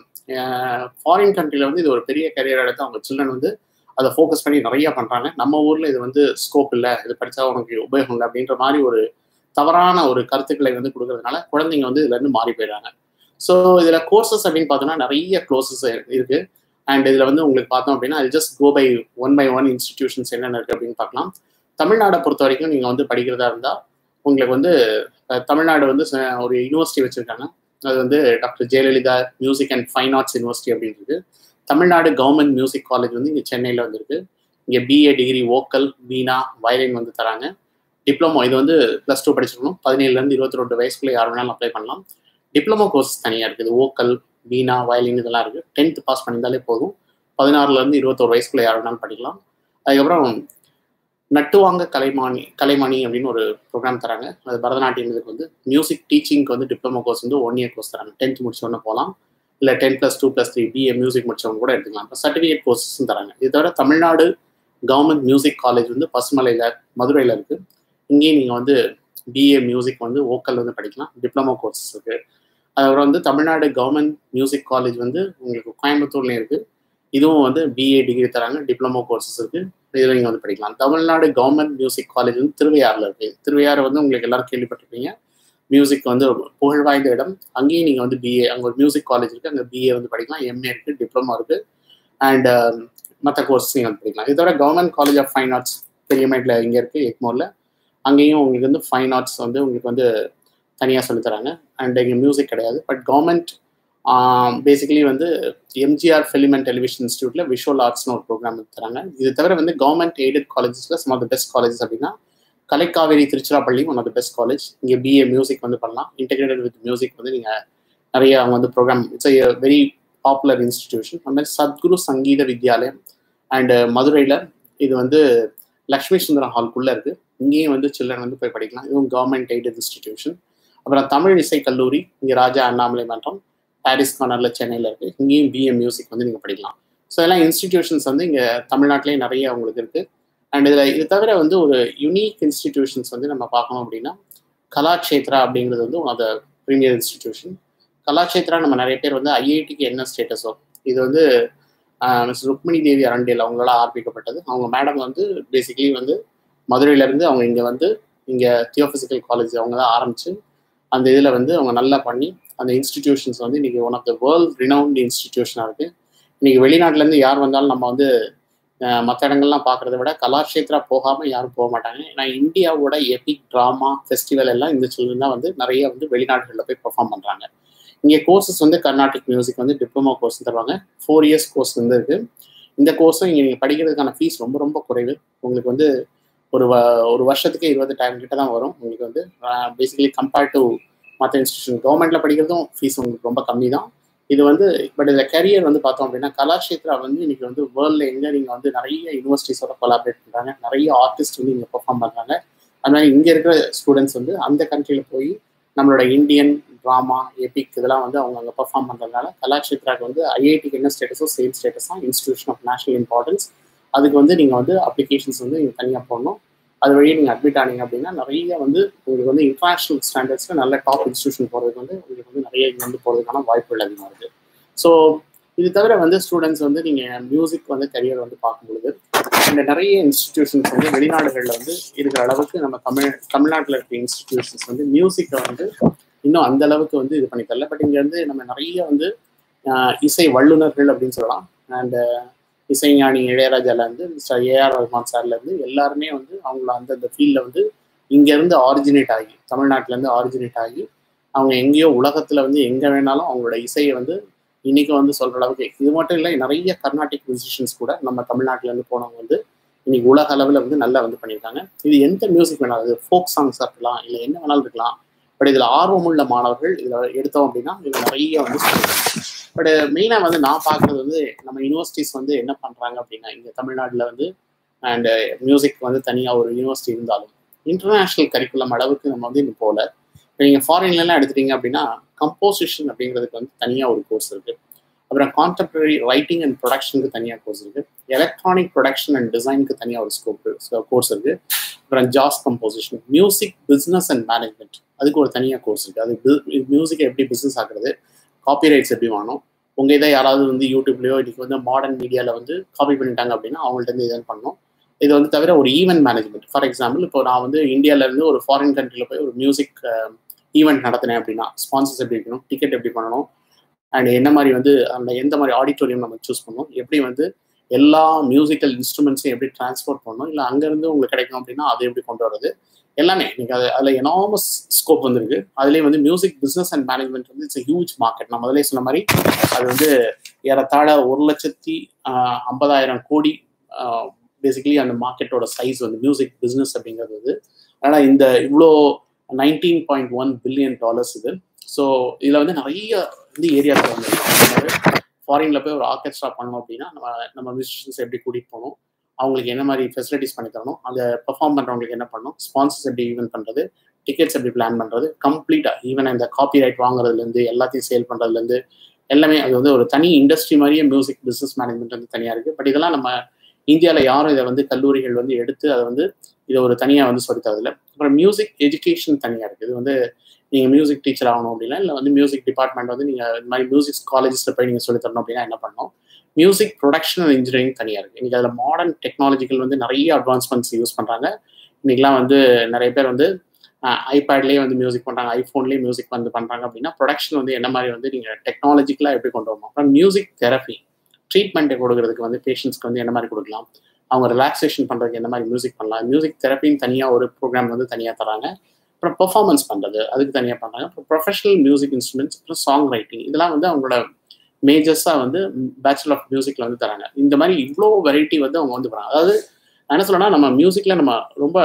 Speaker 1: ஃபாரின் கண்ட்ரியில் வந்து இது ஒரு பெரிய கரியர் எடுத்து அவங்க சில்ட்ரன் வந்து அதை ஃபோக்கஸ் பண்ணி நிறைய பண்ணுறாங்க நம்ம ஊரில் இது வந்து ஸ்கோப் இல்லை இது படித்தா உனக்கு உபயோகம் இல்லை அப்படின்ற மாதிரி ஒரு தவறான ஒரு கருத்துக்களை வந்து கொடுக்கறதுனால குழந்தைங்க வந்து இதுலேருந்து மாறி போயிடுறாங்க ஸோ இதில் கோர்சஸ் அப்படின்னு பார்த்தோம்னா நிறைய கோர்சஸ் இருக்குது அண்ட் இதில் வந்து உங்களுக்கு பார்த்தோம் அப்படின்னா அது just go by one by one institutions என்னென்ன இருக்குது அப்படின்னு பார்க்கலாம் தமிழ்நாடை பொறுத்த வரைக்கும் நீங்கள் வந்து படிக்கிறதா இருந்தால் உங்களுக்கு வந்து தமிழ்நாடு வந்து ஒரு யூனிவர்சிட்டி வச்சுருக்காங்க அது வந்து doctor Jayalalitha music and fine arts university அப்படின்றது தமிழ்நாடு கவர்மெண்ட் மியூசிக் காலேஜ் வந்து இங்கே சென்னையில் வந்துருக்கு இங்கே பிஏ டிகிரி ஓக்கல் வீணா வயலின் வந்து தராங்க டிப்ளமோ இது வந்து ப்ளஸ் டூ படிச்சிருக்கணும் பதினேழுலேருந்து இருபத்தி ரெண்டு வயசுக்குள்ள யார் வேணாலும் அப்ளை பண்ணலாம் டிப்ளமோ கோர்ஸ் தனியாக இருக்குது ஓக்கல் வீணா வயலின் இதெல்லாம் இருக்குது டென்த்து பாஸ் பண்ணியிருந்தாலே போதும் பதினாறுலேருந்து இருபத்தோரு வயசுக்குள்ள யார் வேணாலும் படிக்கலாம் அதுக்கப்புறம் நட்டுவாங்க கலைமானி கலைமணி அப்படின்னு ஒரு ப்ரோக்ராம் தராங்க அது பரதநாட்டியம் இதுக்கு வந்து மியூசிக் டீச்சிங்க்கு வந்து டிப்ளமோ கோர்ஸ் வந்து ஒன் இயர் கோர்ஸ் தராங்க டென்த் முடிச்சோன்னு போகலாம் இல்லை ten plus two plus three BA music முடிச்சவங்க கூட எடுத்துக்கலாம் இப்போ சர்டிஃபிகேட் கோர்ஸஸும் தராங்க இது தவிர தமிழ்நாடு கவர்மெண்ட் மியூசிக் காலேஜ் வந்து பசுமலையில் மதுரையில் இருக்குது இங்கேயும் நீங்கள் வந்து பிஏ மியூசிக் வந்து ஓக்கல் வந்து படிக்கலாம் டிப்ளமோ கோர்சஸ் இருக்குது அதுக்கப்புறம் வந்து தமிழ்நாடு கவர்மெண்ட் மியூசிக் காலேஜ் வந்து உங்களுக்கு கோயம்புத்தூர்லேயும் இருக்குது இதுவும் வந்து பிஏ டிகிரி தராங்க டிப்ளமோ கோர்சஸ் இருக்குது இதில் நீங்கள் வந்து படிக்கலாம் தமிழ்நாடு கவர்மெண்ட் மியூசிக் காலேஜ் வந்து திருவையாறில் இருக்குது திருவையாறு வந்து உங்களுக்கு எல்லாரும் கேள்விப்பட்டிருப்பீங்க மியூசிக் வந்து புகழ் வாய்ந்த இடம் அங்கேயும் நீங்கள் வந்து பிஏ அங்கே ஒரு மியூசிக் காலேஜ் இருக்குது அங்கே பிஏ வந்து படிக்கலாம் எம்ஏ இருக்குது டிப்ளமோ இருக்குது அண்ட் மற்ற கோர்ஸ் நீங்கள் வந்து படிக்கலாம் இதோட government college of fine arts பெரியமேட்டில் இங்கே இருக்குது எக்மோரில் அங்கேயும் உங்களுக்கு வந்து ஃபைன் ஆர்ட்ஸ் வந்து உங்களுக்கு வந்து தனியாக சொல்லித்தராங்க அண்ட் இங்கே மியூசிக் கிடையாது பட் கவர்மெண்ட் பேசிக்கலி வந்து எம்ஜிஆர் ஃபிலிம் அண்ட் டெலிவிஷன் இன்ஸ்டியூட்டில் விஷுவல் ஆர்ட்ஸ்னு ஒரு ப்ரோக்ராம் தராங்க இது தவிர வந்து கவர்மெண்ட் எய்டட் காலேஜஸில் some of the best colleges அப்படின்னா Kalaikaviri Tiruchirappalli one of the best college இங்கே பிஏ மியூசிக் வந்து பண்ணலாம் இன்டெகிரேட்டட் வித் மியூசிக் வந்து நீங்கள் நிறைய அவங்க வந்து program it's a very popular institution அந்த மாதிரி சத்குரு சங்கீத வித்யாலயம் அண்டு மதுரையில் இது வந்து லக்ஷ்மி சுந்தரம் ஹால்குள்ளே இருக்குது இங்கேயும் வந்து சில்ட்ரன் வந்து போய் படிக்கலாம் இதுவும் கவர்மெண்ட் எய்டட் இன்ஸ்டிடியூஷன் அப்புறம் தமிழ் இசை கல்லூரி இங்கே ராஜா அண்ணாமலை மன்றம் பாரிஸ் கார்னரில் சென்னையில் இருக்குது இங்கேயும் பிஏ மியூசிக் வந்து நீங்கள் படிக்கலாம் ஸோ இதெல்லாம் இன்ஸ்டிடியூஷன்ஸ் வந்து இங்கே தமிழ்நாட்டிலேயே நிறைய உங்களுக்கு இருக்குது அண்ட் இதில் இது தவிர வந்து ஒரு யுனீக் இன்ஸ்டிடியூஷன்ஸ் வந்து நம்ம பார்க்கணும் அப்படின்னா கலாக்ஷேத்ரா அப்படிங்கிறது வந்து one of the premier institution Kalakshetra நம்ம நிறைய பேர் வந்து ஐஐடிக்கு என்ன ஸ்டேட்டஸோ இது வந்து மிஸ் ருக்மிணி தேவி அரண்டேல் அவங்களால ஆரம்பிக்கப்பட்டது அவங்க மேடம் வந்து பேசிக்கலி வந்து மதுரையிலேருந்து அவங்க இங்கே வந்து இங்கே தியோபிசிக்கல் காலேஜ் அவங்க தான் ஆரம்பித்து அந்த இதில் வந்து அவங்க நல்லா பண்ணி அந்த இன்ஸ்டிடியூஷன்ஸ் வந்து இன்றைக்கி one of the world renowned இன்ஸ்டிடியூஷனாக இருக்குது இன்றைக்கி வெளிநாட்டிலேருந்து யார் வந்தாலும் நம்ம வந்து மற்ற இடங்கள்லாம் பார்க்குறத விட கலாக்ஷேத்ரா போகாமல் யாரும் போக மாட்டாங்க ஏன்னா இந்தியாவோட எபிக் ட்ராமா ஃபெஸ்டிவல் எல்லாம் இந்த சில்ட்ரன் தான் வந்து நிறைய வந்து வெளிநாடுகளில் போய் பெர்ஃபார்ம் பண்ணுறாங்க இங்கே கோர்சஸ் வந்து கர்நாடிக் மியூசிக் வந்து டிப்ளமோ கோர்ஸ் தருவாங்க ஃபோர் இயர்ஸ் கோர்ஸ் வந்து இருக்குது இந்த கோர்ஸும் இங்கே நீங்கள் படிக்கிறதுக்கான ஃபீஸ் ரொம்ப ரொம்ப குறைவு உங்களுக்கு வந்து ஒரு வ ஒரு வருஷத்துக்கு இருபத்தெட்டாயிரம் கிட்ட தான் வரும் உங்களுக்கு வந்து பேசிக்கலி கம்பேர்ட் டு மற்ற இன்ஸ்டியூஷன் கவர்மெண்ட்டில் படிக்கிறதும் ஃபீஸ் உங்களுக்கு ரொம்ப கம்மி தான் இது வந்து பட் இதில் கரியர் வந்து பார்த்தோம் அப்படின்னா கலாக்ஷேத்ரா வந்து இன்னைக்கு வந்து வேர்ல்டில் எங்கே நீங்கள் வந்து நிறைய யூனிவர்சிட்டிஸோட கொலாபரேட் பண்ணுறாங்க நிறைய ஆர்டிஸ்ட் வந்து இங்கே பெர்ஃபார்ம் பண்ணுறாங்க அதனால இங்கே இருக்கிற ஸ்டூடெண்ட்ஸ் வந்து அந்த கண்ட்ரியில் போய் நம்மளோட இந்தியன் ட்ராமா எபிக் இதெல்லாம் வந்து அவங்க அங்கே பெர்ஃபார்ம் பண்ணுறதுனால கலாக்ஷேத்ராக்கு வந்து ஐஐடிக்கு என்ன ஸ்டேட்டஸோ சேம் ஸ்டேட்டஸ் தான் இன்ஸ்டியூஷன் ஆஃப் நேஷனல் இம்பார்ட்டன்ஸ் அதுக்கு வந்து நீங்கள் வந்து அப்ளிகேஷன்ஸ் வந்து நீங்கள் தனியாக போடணும் அது வழியே நீங்கள் அட்மிட் ஆனீங்க அப்படின்னா நிறைய வந்து உங்களுக்கு வந்து இன்டர்நேஷனல் ஸ்டாண்டர்ட்ஸில் நல்ல டாப் இன்ஸ்டியூஷன் போகிறதுக்கு வந்து உங்களுக்கு வந்து நிறைய இங்கே வந்து போகிறதுக்கான வாய்ப்புகள் அதிகமாக இருக்குது ஸோ இது தவிர வந்து ஸ்டூடெண்ட்ஸ் வந்து நீங்கள் மியூசிக் வந்து கரியர் வந்து பார்க்கும் பொழுது இந்த நிறைய இன்ஸ்டிடியூஷன்ஸ் வந்து வெளிநாடுகளில் வந்து இருக்கிற அளவுக்கு நம்ம தமிழ் தமிழ்நாட்டில் இருக்க இன்ஸ்டிடியூஷன்ஸ் வந்து மியூசிக்கை வந்து இன்னும் அந்த அளவுக்கு வந்து இது பண்ணி தரல பட் இங்கே வந்து நம்ம நிறைய வந்து இசை வல்லுநர்கள் அப்படின்னு சொல்லலாம் அண்ட் இசைஞானி இளையராஜாலேருந்து மிஸ்டர் ஏஆர் ரஹ்மான் சார்லேருந்து எல்லாருமே வந்து அவங்கள அந்தந்த ஃபீல்டில் வந்து இங்கேருந்து ஆரிஜினேட் ஆகி தமிழ்நாட்டிலேருந்து ஆரிஜினேட் ஆகி அவங்க எங்கேயோ உலகத்தில் வந்து எங்கே வேணாலும் அவங்களோட இசையை வந்து இன்னைக்கு வந்து சொல்கிற அளவுக்கு இது மட்டும் இல்லை நிறைய கர்நாடிக் மியூசிஷியன்ஸ் கூட நம்ம தமிழ்நாட்டிலேருந்து போனவங்க வந்து இன்னைக்கு உலக அளவில் வந்து நல்லா வந்து பண்ணியிருக்காங்க இது எந்த மியூசிக் வேணாலும் அது ஃபோக் சாங்ஸாக இருக்கலாம் இல்லை என்ன வேணாலும் இருக்கலாம் பட் இதில் ஆர்வமுள்ள மாணவர்கள் இதில் எடுத்தோம் அப்படின்னா இதில் நிறைய வந்து பட் மெயினாக வந்து நான் பார்க்குறது வந்து நம்ம யூனிவர்சிட்டிஸ் வந்து என்ன பண்ணுறாங்க அப்படின்னா இங்கே தமிழ்நாட்டில் வந்து அண்டு மியூசிக் வந்து தனியாக ஒரு யூனிவர்சிட்டி இருந்தாலும் இன்டர்நேஷ்னல் கரிக்குலம் அளவுக்கு நம்ம வந்து இன்னும் போகல இப்போ நீங்கள் ஃபாரின்லலாம் எடுத்துட்டீங்க அப்படின்னா கம்போசிஷன் அப்படிங்கிறதுக்கு வந்து தனியாக ஒரு கோர்ஸ் இருக்குது அப்புறம் கான்டெம்பரரி ரைட்டிங் அண்ட் ப்ரொடக்ஷனுக்கு தனியாக கோர்ஸ் இருக்குது எலக்ட்ரானிக் ப்ரொடக்ஷன் அண்ட் டிசைனுக்கு தனியாக ஒரு ஸ்கோப் கோர்ஸ் இருக்குது அப்புறம் jazz composition music business and management அதுக்கு ஒரு தனியாக கோர்ஸ் இருக்குது அது மியூசிக்கை எப்படி பிஸ்னஸ் ஆகுறது காப்பிரைட்ஸ் எப்படி வாங்கணும் உங்கள் இதை யாராவது வந்து யூடியூப்லேயோ இன்றைக்கி வந்து மாடர்ன் மீடியாவில் வந்து காப்பி பண்ணிட்டாங்க அப்படின்னா அவங்கள்ட்ட இருந்து இதை பண்ணணும் இது வந்து தவிர ஒரு ஈவெண்ட் மேனேஜ்மெண்ட் ஃபார் எக்ஸாம்பிள் இப்போ நான் வந்து இந்தியாவிலேருந்து ஒரு ஃபாரின் கண்ட்ரியில் போய் ஒரு மியூசிக் ஈவெண்ட் நடத்தினேன் அப்படின்னா ஸ்பான்சர்ஸ் எப்படி இருக்கணும் டிக்கெட் எப்படி பண்ணணும் அண்ட் என்ன மாதிரி வந்து அந்த எந்த மாதிரி ஆடிட்டோரியம் நம்ம சூஸ் பண்ணணும் எப்படி வந்து எல்லா மியூசிக்கல் இன்ஸ்ட்ருமெண்ட்ஸையும் எப்படி டிரான்ஸ்போர்ட் பண்ணணும் இல்லை அங்கேருந்து உங்களுக்கு கிடைக்கும் அப்படின்னா அதை எப்படி கொண்டு வரது எல்லாமே இன்னைக்கு அது அதில் எனாமஸ் ஸ்கோப் வந்துருக்கு அதுலேயே வந்து மியூசிக் பிஸ்னஸ் அண்ட் மேனேஜ்மெண்ட் வந்து இட்ஸ் ஹியூஜ் மார்க்கெட் நான் முதலே சொன்ன மாதிரி அது வந்து ஏறத்தாழ ஒரு லட்சத்தி ஐம்பதாயிரம் கோடி பேசிக்கலி அந்த மார்க்கெட்டோட சைஸ் வந்து மியூசிக் பிஸ்னஸ் அப்படிங்கிறது வந்து அதனால் இந்த இவ்வளோ nineteen point one billion dollars இது ஸோ இதில் வந்து நிறைய வந்து ஏரியாஸில் வந்து ஃபாரினில் போய் ஒரு ஆர்கெஸ்ட்ரா பண்ணோம் அப்படின்னா நம்ம நம்ம மியூசிஷியன்ஸ் எப்படி கூட்டிகிட்டு போகணும் அவங்களுக்கு என்ன மாதிரி ஃபெசிலிட்டிஸ் பண்ணி தரணும் அதை பெர்ஃபார்ம் பண்ணுறவங்களுக்கு என்ன பண்ணணும் ஸ்பான்சர்ஸ் எப்படி ஈவென்ட் பண்ணுறது டிக்கெட்ஸ் எப்படி பிளான் பண்ணுறது கம்ப்ளீட்டாக ஈவன் இந்த காப்பி ரைட் வாங்குறதுலேருந்து எல்லாத்தையும் சேல் பண்ணுறதுலேருந்து எல்லாமே அது வந்து ஒரு தனி இண்டஸ்ட்ரி மாதிரியே மியூசிக் பிஸ்னஸ் மேனேஜ்மெண்ட் வந்து தனியாக இருக்குது பட் இதெல்லாம் நம்ம இந்தியாவில் யாரும் இதை வந்து கல்லூரிகள் வந்து எடுத்து அதை வந்து இதை ஒரு தனியாக வந்து சொல்லித்தரதில்ல அப்புறம் மியூசிக் எஜுகேஷன் தனியாக இருக்குது இது வந்து நீங்கள் மியூசிக் டீச்சர் ஆகணும் அப்படின்னா இல்லை வந்து மியூசிக் டிபார்ட்மெண்ட் வந்து நீங்கள் இந்த மாதிரி மியூசிக் காலேஜஸில் போய் நீங்கள் சொல்லித்தரணும் அப்படின்னா என்ன பண்ணணும் மியூசிக் ப்ரொடக்ஷன் அண்ட் இன்ஜினியரிங் தனியாக இருக்குது இன்றைக்கி அதில் மாடர்ன் டெக்னாலஜிக்கல் வந்து நிறைய அட்வான்ஸ்மெண்ட்ஸ் யூஸ் பண்ணுறாங்க இன்றைக்கெலாம் வந்து நிறைய பேர் வந்து ஐபேட்லேயே வந்து மியூசிக் பண்ணுறாங்க ஐஃபோன்லேயே மியூசிக் வந்து பண்ணுறாங்க அப்படின்னா ப்ரொடக்ஷன் வந்து என்ன மாதிரி வந்து நீங்கள் டெக்னாலஜிக்கலாக எப்படி கொண்டு வரணும் அப்புறம் மியூசிக் தெரப்பி ட்ரீட்மெண்ட்டை கொடுக்கறதுக்கு வந்து பேஷண்ட்ஸ்க்கு வந்து என்ன மாதிரி கொடுக்கலாம் அவங்க ரிலாக்ஸேஷன் பண்ணுறதுக்கு என்ன மாதிரி மியூசிக் பண்ணலாம் மியூசிக் தெரப்பின்னு தனியாக ஒரு ப்ரோக்ராம் வந்து தனியாக தராங்க அப்புறம் பெர்ஃபார்மன்ஸ் பண்ணுறது அதுக்கு தனியாக பண்ணுறாங்க அப்புறம் ப்ரொஃபஷனல் மியூசிக் இன்ஸ்ட்ருமெண்ட்ஸ் அப்புறம் சாங் ரைட்டிங் இதெல்லாம் வந்து அவங்களோட மேஜர்ஸாக வந்து பேச்சுலர் ஆஃப் மியூசிக்கில் வந்து தராங்க இந்த மாதிரி இவ்வளோ வெரைட்டி வந்து அவங்க வந்து பண்ணுறாங்க அதாவது என்ன சொல்லணும்னா நம்ம மியூசிக்கில் நம்ம ரொம்ப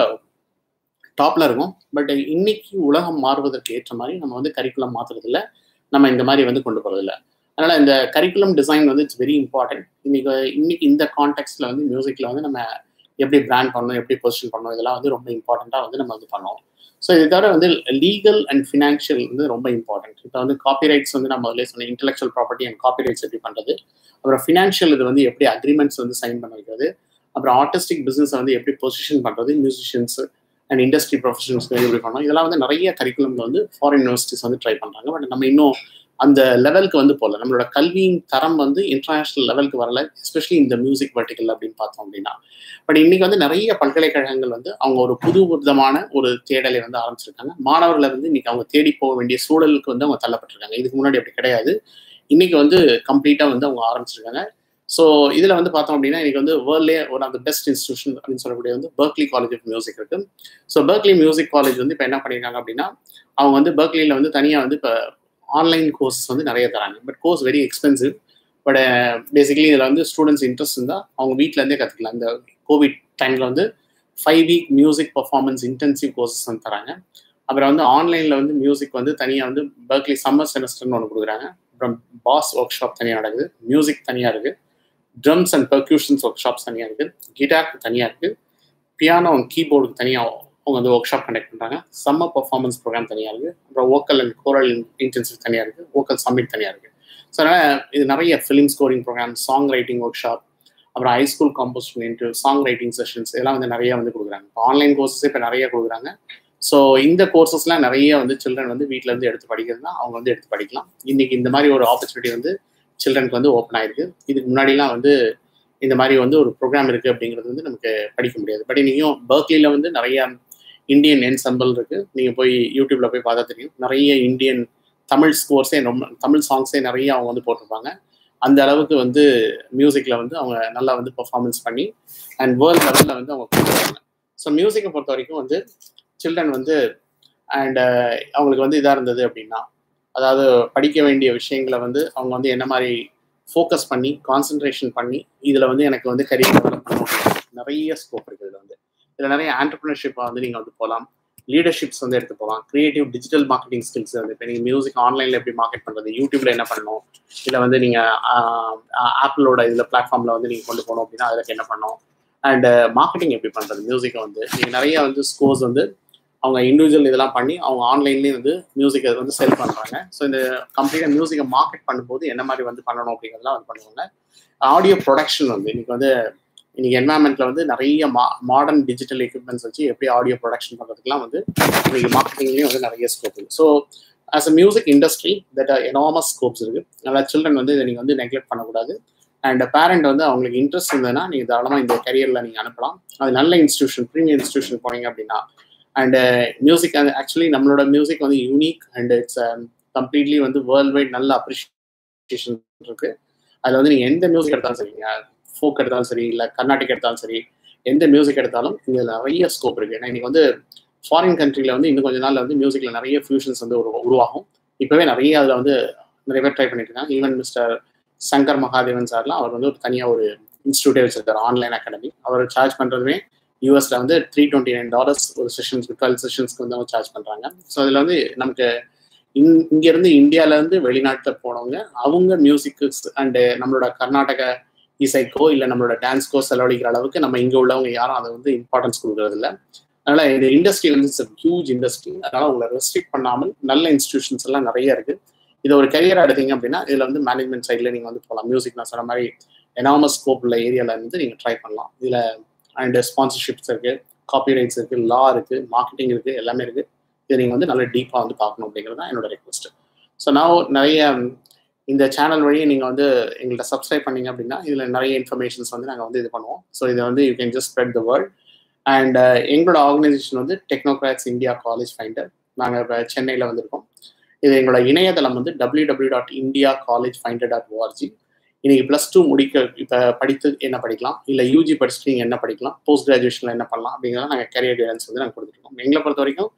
Speaker 1: டாப்ல இருக்கும் பட் இன்னைக்கு உலகம் மாறுவதற்கு ஏற்ற மாதிரி நம்ம வந்து கரிக்குலம் மாற்றுறதில்ல நம்ம இந்த மாதிரி வந்து கொண்டு போகிறதில்ல அதனால் இந்த கரிக்குலம் டிசைன் வந்து இட்ஸ் வெரி இம்பார்ட்டன்ட் இன்னைக்கு இன்னைக்கு இந்த கான்டெக்ட்ல வந்து மியூசிக்கில் வந்து நம்ம எப்படி பிராண்ட் பண்ணணும் எப்படி பொசிஷன் பண்ணணும் இதெல்லாம் வந்து ரொம்ப இம்பார்ட்டண்ட்டாக வந்து நம்ம வந்து பண்ணோம் ஸோ இது தவிர வந்து லீகல் அண்ட் ஃபினான்ஷியல் வந்து ரொம்ப இம்பார்ட்டன்ட் இப்போ வந்து காப்பிரைட்ஸ் வந்து நம்ம முதல்ல சொன்ன இன்டெலக்சுவல் ப்ராப்பர்ட்டி அண்ட் காப்பிரைட்ஸ் எப்படி பண்ணுறது அப்புறம் ஃபினான்ஷியல் இது வந்து எப்படி அக்ரிமெண்ட்ஸ் வந்து சைன் பண்ண வைக்கிறது அப்புறம் ஆர்டிஸ்டிக் பிஸ்னஸ் வந்து எப்படி பொசிஷன் பண்ணுறது மியூசிஷியன்ஸ் அண்ட் இண்டஸ்ட்ரி ப்ரொஃபஷனல்ஸ்க்கு எப்படி பண்ணணும் இதெல்லாம் வந்து நிறைய கரிக்குலம்ல வந்து ஃபாரின் யூனிவர்சிட்டிஸ் வந்து ட்ரை பண்ணுறாங்க பட் நம்ம இன்னும் அந்த லெவலுக்கு வந்து போகல நம்மளோட கல்வியின் தரம் வந்து இன்டர்நேஷனல் லெவலுக்கு வரல எஸ்பெஷலி இந்த மியூசிக் வெர்டிக்கல் அப்படின்னு பார்த்தோம் அப்படின்னா பட் இன்னைக்கு வந்து நிறைய பல்கலைக்கழகங்கள் வந்து அவங்க ஒரு புது விதமான ஒரு தேடலை வந்து ஆரம்பிச்சிருக்காங்க மாணவர்களை வந்து இன்னைக்கு அவங்க தேடி போக வேண்டிய சூழலுக்கு வந்து அவங்க தள்ளப்பட்டிருக்காங்க இதுக்கு முன்னாடி அப்படி கிடையாது இன்னைக்கு வந்து கம்ப்ளீட்டா வந்து அவங்க ஆரம்பிச்சிருக்காங்க ஸோ இதில் வந்து பார்த்தோம் அப்படின்னா இன்னைக்கு வந்து வேர்ல்ட்லேயே one of the best institution அப்படின்னு சொல்லக்கூடிய வந்து பர்க்லி காலேஜ் ஆஃப் மியூசிக் இருக்கு ஸோ பர்க்லி மியூசிக் காலேஜ் வந்து இப்போ என்ன பண்ணியிருக்காங்க அப்படின்னா அவங்க வந்து பர்க்லியில் வந்து தனியாக வந்து இப்போ ஆன்லைன் கோர்ஸ் வந்து நிறைய தராங்க but course very expensive but basically இதில் வந்து ஸ்டூடெண்ட்ஸ் இன்ட்ரெஸ்ட் இருந்தால் அவங்க வீட்டிலேருந்தே கற்றுக்கலாம் இந்த கோவிட் டைமில் வந்து five week music performance intensive courses வந்து தராங்க அப்புறம் வந்து ஆன்லைனில் வந்து மியூசிக் வந்து தனியாக வந்து பர்க்லி சம்மர் செமஸ்டர்னு ஒன்று கொடுக்குறாங்க அப்புறம் பாஸ் ஒர்க் ஷாப் தனியாக நடக்குது மியூசிக் தனியாக இருக்குது drums and percussions workshops தனியாக இருக்குது கிட்டாருக்கு தனியாக இருக்குது பியானோ அண்ட் கீபோர்டுக்கு தனியாக அவங்க வந்து ஒர்க் ஷாப் கண்டக்ட் பண்ணுறாங்க சம்மர் பர்ஃபார்மன்ஸ் ப்ரோக்ராம் தனியாக இருக்குது அப்புறம் வோக்கல் அண்ட் கோரல் இன்டென்சிவ் தனியாக இருக்குது வோக்கல் சம்மிட் தனியாக இருக்குது ஸோ அதனால் இது நிறைய film scoring program song writing workshop அப்புறம் high school composition into song writing sessions இதெல்லாம் வந்து நிறைய வந்து கொடுக்குறாங்க இப்போ ஆன்லைன் கோர்சஸ் இப்போ நிறைய கொடுக்குறாங்க ஸோ இந்த கோர்சஸ்லாம் நிறைய வந்து சில்ட்ரன் வந்து வீட்டில் இருந்து எடுத்து படிக்கிறதுனா அவங்க வந்து எடுத்து படிக்கலாம் இன்னைக்கு இந்த மாதிரி ஒரு ஆப்பர்ச்சுனிட்டி வந்து சில்ட்ரனுக்கு வந்து ஓப்பன் ஆயிருக்கு இதுக்கு முன்னாடிலாம் வந்து இந்த மாதிரி வந்து ஒரு ப்ரோக்ராம் இருக்குது அப்படிங்கிறது வந்து நமக்கு படிக்க முடியாது பட் இன்னைக்கும் பர்க்லியில் வந்து நிறைய இந்தியன் என்சம்பிள் இருக்கு நீங்கள் போய் யூடியூப்ல போய் பார்த்தா தெரியும் நிறைய இந்தியன் தமிழ் ஸ்கோர்ஸே ரொம்ப தமிழ் சாங்ஸே நிறைய அவங்க வந்து போட்டிருப்பாங்க அந்த அளவுக்கு வந்து மியூசிக்கில் வந்து அவங்க நல்லா வந்து பர்ஃபார்மன்ஸ் பண்ணி அண்ட் வேர்ல்ட் லெவலில் வந்து அவங்க கொடுக்குறாங்க ஸோ மியூசிக்கை பொறுத்த வரைக்கும் வந்து சில்ட்ரன் வந்து அண்ட் அவங்களுக்கு வந்து இதாக இருந்தது அப்படின்னா அதாவது படிக்க வேண்டிய விஷயங்களை வந்து அவங்க வந்து என்ன மாதிரி ஃபோக்கஸ் பண்ணி கான்சென்ட்ரேஷன் பண்ணி இதில் வந்து எனக்கு வந்து கரியர் டெவலப் பண்ணணும் நிறைய ஸ்கோப் இருக்குது இதில் வந்து இதில் நிறைய ஆண்டர்பிரினர்ஷிப்பாக வந்து நீங்கள் வந்து போகலாம் லீடர்ஷிப்ஸ் வந்து எடுத்து போகலாம் கிரியேட்டிவ் டிஜிட்டல் மார்க்கெட்டிங் ஸ்கில்ஸ் வந்து இப்போ நீங்கள் மியூசிக் ஆன்லைனில் எப்படி மார்க்கெட் பண்ணுறது யூடியூப்ல என்ன பண்ணணும் இல்லை வந்து நீங்கள் ஆப்பிளோட இதில் பிளாட்ஃபார்மில் வந்து நீங்கள் கொண்டு போகணும் அப்படின்னா அதில் என்ன பண்ணணும் அண்ட் மார்க்கெட்டிங் எப்படி பண்ணுறது மியூசிக்கை வந்து நீங்கள் நிறைய வந்து ஸ்கோர்ஸ் வந்து அவங்க இண்டிவிஜுவல் இதெல்லாம் பண்ணி அவங்க ஆன்லைன்லேயே வந்து மியூசிக்கை வந்து செல் பண்ணுறாங்க ஸோ இந்த கம்ப்ளீட்டாக மியூசிக்கை மார்க்கெட் பண்ணும்போது என்ன மாதிரி வந்து பண்ணணும் அப்படிங்கிறதெல்லாம் வந்து பண்ணுவாங்க ஆடியோ ப்ரொடக்ஷன் வந்து இன்னைக்கு வந்து இன்னைக்கு என்வரான்மெண்ட்ல வந்து நிறைய மா மாடர்ன் டிஜிட்டல் எக்யூப்மெண்ட்ஸ் வச்சு எப்படி ஆடியோ ப்ரொடக்ஷன் பண்ணுறதுக்குலாம் வந்து இன்னைக்கு மார்க்கெட்டிங்லேயும் வந்து நிறைய ஸ்கோப் இருக்குது so as a music industry that enormous scopes இருக்குது நல்லா சில்ட்ரன் வந்து இதை நீங்கள் வந்து நெக்லெக்ட் பண்ணக்கூடாது அண்ட் பேரண்ட் வந்து அவங்களுக்கு இன்ட்ரெஸ்ட் இருந்ததுன்னா நீங்கள் தாராளமாக இந்த கரியரில் நீங்கள் அனுப்பலாம் அது நல்ல இன்ஸ்டியூஷன் ப்ரீமியம் இன்ஸ்டியூஷன் போனீங்க அப்படின்னா அண்ட் மியூசிக் ஆக்சுவலி நம்மளோட மியூசிக் வந்து யூனிக் அண்ட் இட்ஸ் கம்ப்ளீட்லி வந்து வேர்ல்ட் வைட் நல்ல அப்ரிஷியேஷன் இருக்கு அதில் வந்து நீங்கள் எந்த மியூசிக் எடுத்தாலும் சரிங்க ஃபோக் எடுத்தாலும் சரி இல்லை கர்நாடிக் எடுத்தாலும் சரி எந்த மியூசிக் எடுத்தாலும் இதில் நிறைய ஸ்கோப் இருக்குது ஏன்னா இன்னைக்கு வந்து ஃபாரின் கண்ட்ரியில் வந்து இன்னும் கொஞ்ச நாளில் வந்து மியூசிக்கில் நிறைய ஃபியூஷன்ஸ் வந்து ஒரு உருவாகும் இப்போவே நிறைய அதில் வந்து நிறைய பேர் ட்ரை பண்ணிட்டு இருக்காங்க ஈவன் மிஸ்டர் சங்கர் மகாதேவன் சார்லாம் அவர் வந்து ஒரு தனியாக ஒரு இன்ஸ்டியூட்டே வச்சிருக்காரு ஆன்லைன் அகாடமி அவர் சார்ஜ் பண்ணுறதுமே யூஎஸ்ல வந்து த்ரீ டுவெண்ட்டி நைன் டாலர்ஸ் ஒரு செஷன்ஸ்க்கு டுவெல் செஷன்ஸ்க்கு வந்து அவங்க சார்ஜ் பண்ணுறாங்க ஸோ அதில் வந்து நமக்கு இங் இங்கேருந்து இந்தியாவிலேருந்து வெளிநாட்டில் போனவங்க அவங்க மியூசிக்கு அண்டு நம்மளோட கர்நாடக இசைக்கோ இல்லை நம்மளோட டான்ஸ்க்கோ செலவழிக்கிற அளவுக்கு நம்ம இங்கே உள்ளவங்க யாரும் அதை வந்து இம்பார்ட்டன்ஸ் கொடுக்கறது இல்லை அதனால இந்த இண்டஸ்ட்ரி வந்து இட்ஸ் ஹியூஜ் இண்டஸ்ட்ரி அதனால உங்களை ரெஸ்ட்ரிக்ட் பண்ணாமல் நல்ல இன்ஸ்டிடியூஷன்ஸ் எல்லாம் நிறைய இருக்கு இதை ஒரு கரியர் எடுத்தீங்க அப்படின்னா இதில் வந்து மேனேஜ்மெண்ட் சைடில் நீங்கள் வந்து போகலாம் மியூசிக் நான் சொன்ன மாதிரி எனாமஸ் ஸ்கோப் உள்ள ஏரியாவில் இருந்து நீங்கள் ட்ரை பண்ணலாம் இதில் அண்ட் ஸ்பான்சர்ஷிப்ஸ் இருக்கு காப்பி ரைட்ஸ் இருக்கு லா இருக்கு மார்க்கெட்டிங் இருக்கு எல்லாமே இருக்கு இதை நீங்கள் வந்து நல்ல டீப்பாக வந்து பார்க்கணும் அப்படிங்கிறது தான் என்னோட ரெக்வஸ்ட் ஸோ நான் நிறைய இந்த சேனல் வழியை நீங்கள் வந்து எங்கள்கிட்ட சப்ஸ்கிரைப் பண்ணீங்க அப்படின்னா இதில் நிறைய இன்ஃபர்மேஷன்ஸ் வந்து நாங்கள் வந்து இது பண்ணுவோம் ஸோ இதை வந்து you can just spread the world and எங்களோட ஆர்கனைசேஷன் வந்து டெக்னோகிராட்ஸ் இந்தியா காலேஜ் ஃபைண்டர் நாங்கள் இப்போ சென்னையில் வந்திருக்கோம் இது எங்களோட இணையதளம் வந்து W W dot India college finder dot ORG இன்னைக்கு ப்ளஸ் டூ முடிக்க இப்போ படித்து என்ன படிக்கலாம் இல்லை யூஜி படிச்சுட்டு நீங்கள் என்ன படிக்கலாம் போஸ்ட் கிராஜுவேஷனில் என்ன பண்ணலாம் அப்படிங்கிறத நாங்கள் கேரியர் கைடன்ஸ் வந்து நாங்கள் கொடுத்துருக்கோம் எங்களை பொறுத்த வரைக்கும்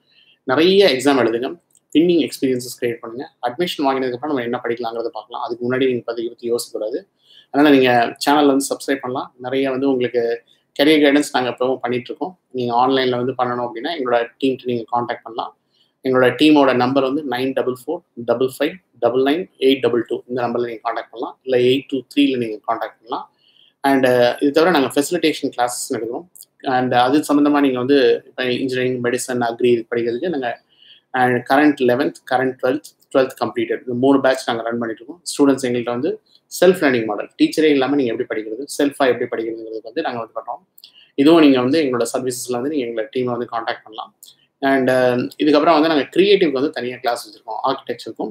Speaker 1: நிறைய எக்ஸாம் எழுதுங்க வின்னிங் எக்ஸ்பீரியன்சஸ் கிரியேட் பண்ணுங்க அட்மிஷன் வாங்கினதுக்கப்புறம் நம்ம என்ன படிக்கலாங்கிறத பார்க்கலாம் அதுக்கு முன்னாடி நீங்கள் பற்றி பற்றி யோசிக்கக்கூடாது அதனால் நீங்கள் சேனல் வந்து சப்ஸ்கிரைப் பண்ணலாம் நிறைய வந்து உங்களுக்கு கெரியர் கைடன்ஸ் நாங்கள் எப்பவும் பண்ணிட்டு இருக்கோம் நீங்கள் ஆன்லைனில் வந்து பண்ணணும் அப்படின்னா எங்களோட டீம்க்கு நீங்கள் காண்டாக்ட் பண்ணலாம் எங்களோட டீமோட நம்பர் வந்து nine double four double five double nine eight double two இந்த நம்பரில் நீங்கள் காண்டாக்ட் பண்ணலாம் இல்லை எயிட் டூ த்ரீல நீங்கள் காண்டாக்ட் பண்ணலாம் அண்ட் இது தவிர நாங்கள் ஃபெசிலிட்டேஷன் கிளாஸஸ் எடுக்கிறோம் அண்ட் அது சம்மந்தமாக நீங்கள் வந்து இப்போ இன்ஜினியரிங் மெடிசன் அக்ரி இது படிக்கிறதுக்கு நாங்கள் and current eleventh current twelfth twelfth completed இந்த மூணு பேட்ச் நாங்கள் ரன் பண்ணிட்டு இருக்கோம் ஸ்டூடெண்ட்ஸ் எங்கள்கிட்ட வந்து செல்ஃப் லேர்னிங் மாடல் டீச்சரே இல்லாமல் நீங்கள் எப்படி படிக்கிறது செல்ஃபாக எப்படி படிக்கிறதுங்கிறது வந்து நாங்கள் வந்து பண்ணுறோம் இதுவும் நீங்கள் வந்து எங்களோட சர்வீசஸில் வந்து நீங்கள் எங்களோட டீமை வந்து காண்டாக்ட் பண்ணலாம் அண்ட் இதுக்கப்புறம் வந்து நாங்கள் க்ரியேட்டிவ்க்கு வந்து தனியாக கிளாஸ் வச்சுருக்கோம் ஆர்கிடெக்சருக்கும்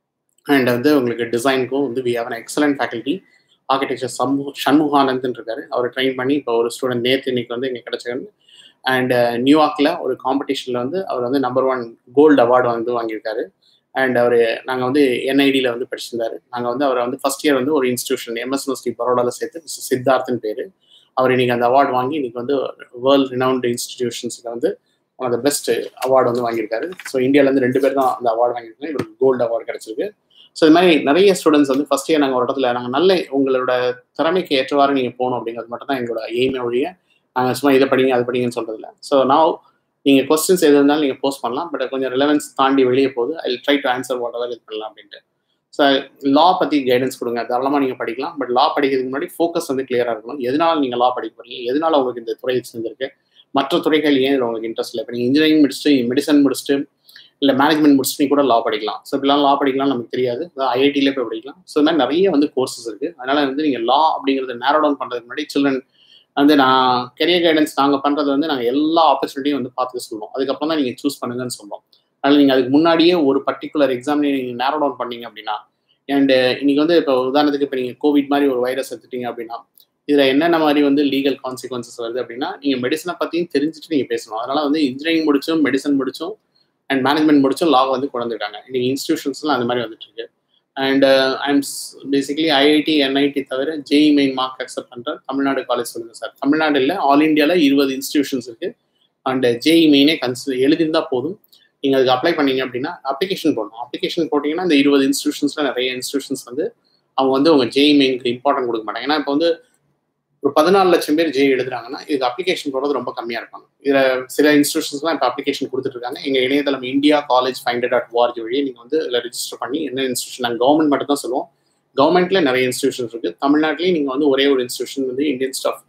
Speaker 1: அண்ட் வந்து உங்களுக்கு டிசைனுக்கும் வந்து we have an excellent faculty architecture சமூக சண்முகானந்தன் இருக்காரு அவர் ட்ரெயின் பண்ணி இப்போ ஒரு ஸ்டூடெண்ட் நேற்று இன்னைக்கு வந்து இங்கே கிடச்சாரு அண்ட் நியூயார்க்கில் ஒரு காம்படிஷனில் வந்து அவர் வந்து நம்பர் ஒன் கோல்டு அவார்டு வந்து வாங்கியிருக்காரு அண்ட் அவர் நாங்கள் வந்து என்ஐடியில் வந்து படிச்சிருந்தாரு நாங்கள் வந்து அவரை வந்து ஃபர்ஸ்ட் இயர் வந்து ஒரு இன்ஸ்டியூஷன் எம்எஸ் யூனிவர்சிட்டி பரோடாவில் சேர்த்து சித்தார்த்தன் பேர் அவர் இன்னைக்கு அந்த அவார்டு வாங்கி இன்னைக்கு வந்து வேர்ல்ட் ரினவுண்ட் இன்ஸ்டிடியூஷன்ஸில் வந்து one of the best award வந்து வாங்கியிருக்காரு ஸோ இந்தியாவிலேருந்து ரெண்டு பேர் தான் அந்த அவார்டு வாங்கியிருக்காங்க இவருக்கு கோல்டு அவார்டு கிடச்சிருக்கு ஸோ இது மாதிரி நிறைய ஸ்டூடெண்ட்ஸ் வந்து ஃபர்ஸ்ட் இயர் நாங்கள் ஒரு இடத்துல நாங்கள் நல்ல உங்களோட திறமைக்கு ஏற்றவாறு நீங்கள் போகணும் அப்படிங்கிறது மட்டும் தான் எங்களோட எய்மே ஒழிய நாங்கள் சும்மா இதை படிங்க அது படிங்கன்னு சொல்கிறதில்ல ஸோ நான் நீங்கள் கொஸ்டின்ஸ் எது இருந்தாலும் நீங்கள் போஸ்ட் பண்ணலாம் பட் கொஞ்சம் ரிலவன்ஸ் தாண்டி வெளியே போகுது I try to answer whatever இது பண்ணலாம் அப்படின்ட்டு ஸோ லா பற்றி கைடன்ஸ் கொடுங்க தாராளமாக நீங்கள் படிக்கலாம் பட் லா படிக்கிறதுக்கு முன்னாடி ஃபோக்கஸ் வந்து கிளியராக இருக்கணும் எதனால நீங்கள் லா படிக்க போறீங்க எதனால உங்களுக்கு இந்த துறை சேர்ந்துருக்கு மற்ற துறைகள் ஏன் இதில் உங்களுக்கு இன்ட்ரெஸ்ட் இல்லை இப்போ நீங்கள் இன்ஜினியரிங் முடிச்சுட்டு மெடிசன் முடிச்சுட்டு இல்லை மேனேஜ்மெண்ட் முடிச்சுட்டு கூட லா படிக்கலாம் ஸோ இப்படிலாம் லா படிக்கலாம் நமக்கு தெரியாது ஐஐடியிலே போய் படிக்கலாம் ஸோ இந்த மாதிரி நிறைய வந்து கோர்சஸ் இருக்குது அதனால வந்து நீங்கள் லா அப்படிங்கிறத நேரோ டவுன் பண்ணுறதுக்கு முன்னாடி சில்ட்ரன் வந்து நான் கெரியர் கைடன்ஸ் நாங்கள் பண்ணுறது வந்து நாங்கள் எல்லா ஆப்பர்ச்சுனிட்டியும் வந்து பார்த்து சொல்லுவோம் அதுக்கப்புறம் தான் நீங்கள் சூஸ் பண்ணுங்கன்னு சொல்லுவோம் அதனால் நீங்கள் அதுக்கு முன்னாடியே ஒரு பர்டிகுலர் எக்ஸாம்லேயே நீங்கள் நேரோ டவுன் பண்ணீங்க அப்படின்னா அண்ட் இன்னைக்கு வந்து இப்போ உதாரணத்துக்கு இப்போ நீங்கள் கோவிட் மாதிரி ஒரு வைரஸ் எடுத்துட்டீங்க அப்படின்னா இதில் என்னென்ன மாதிரி வந்து லீகல் கான்சிக்வன்சஸ் வருது அப்படின்னா நீங்கள் மெடிசனை பற்றியும் தெரிஞ்சுட்டு நீங்கள் பேசணும் அதனால் வந்து இன்ஜினியரிங் முடிச்சும் மெடிசன் முடிச்சும் அண்ட் மேனேஜ்மெண்ட் முடிச்சும் லா வந்து குழந்துட்டாங்க இன்னைக்கு இன்ஸ்டியூஷன்ஸ்லாம் அந்த மாதிரி வந்துட்டு இருக்கு and I'm basically IIT NIT தவிர ஜேஇ மெயின் மார்க் அக்செப்ட் பண்ணுற தமிழ்நாடு காலேஜ் சொல்லுங்க சார் தமிழ்நாடு இல்லை ஆல் இண்டியாவில் இருபது இன்ஸ்டியூஷன்ஸ் இருக்கு அண்ட் ஜேஇ மெயினே கன்சிடர் எழுதிருந்தா போதும் நீங்கள் அதுக்கு அப்ளை பண்ணீங்க அப்படின்னா அப்ளிகேஷன் போடணும் அப்ளிகேஷன் போட்டிங்கன்னா இந்த இருபது இன்ஸ்டியூஷன்ஸில் நிறைய இன்ஸ்டியூஷன்ஸ் வந்து அவங்க வந்து உங்கள் ஜேஇ மெயினுக்கு இம்பார்ட்டன்ட் கொடுக்க மாட்டாங்க ஏன்னா இப்போ வந்து ஒரு பதினாலு லட்சம் பேர் ஜெய் எழுதுறாங்கன்னா இதுக்கு அப்ளிகேஷன் போடுறது ரொம்ப கம்மியாக இருப்பாங்க இதில் சில இன்ஸ்டியூஷன்ஸ்லாம் இப்போ அப்ளிகேஷன் கொடுத்துட்டு இருக்காங்க எங்கள் இணையதளம் India college finder dot ORG வழியே நீங்கள் வந்து இதில் ரிஜிஸ்டர் பண்ணி என்ன இன்ஸ்டியூஷன் நாங்கள் கவர்மெண்ட் மட்டும் தான் சொல்லுவோம் கவர்மெண்ட்ல நிறைய இன்ஸ்டியூஷன்ஸ் இருக்குது தமிழ்நாட்டிலேயும் நீங்கள் வந்து ஒரே ஒரு இன்ஸ்டியூஷன் வந்து Indian staff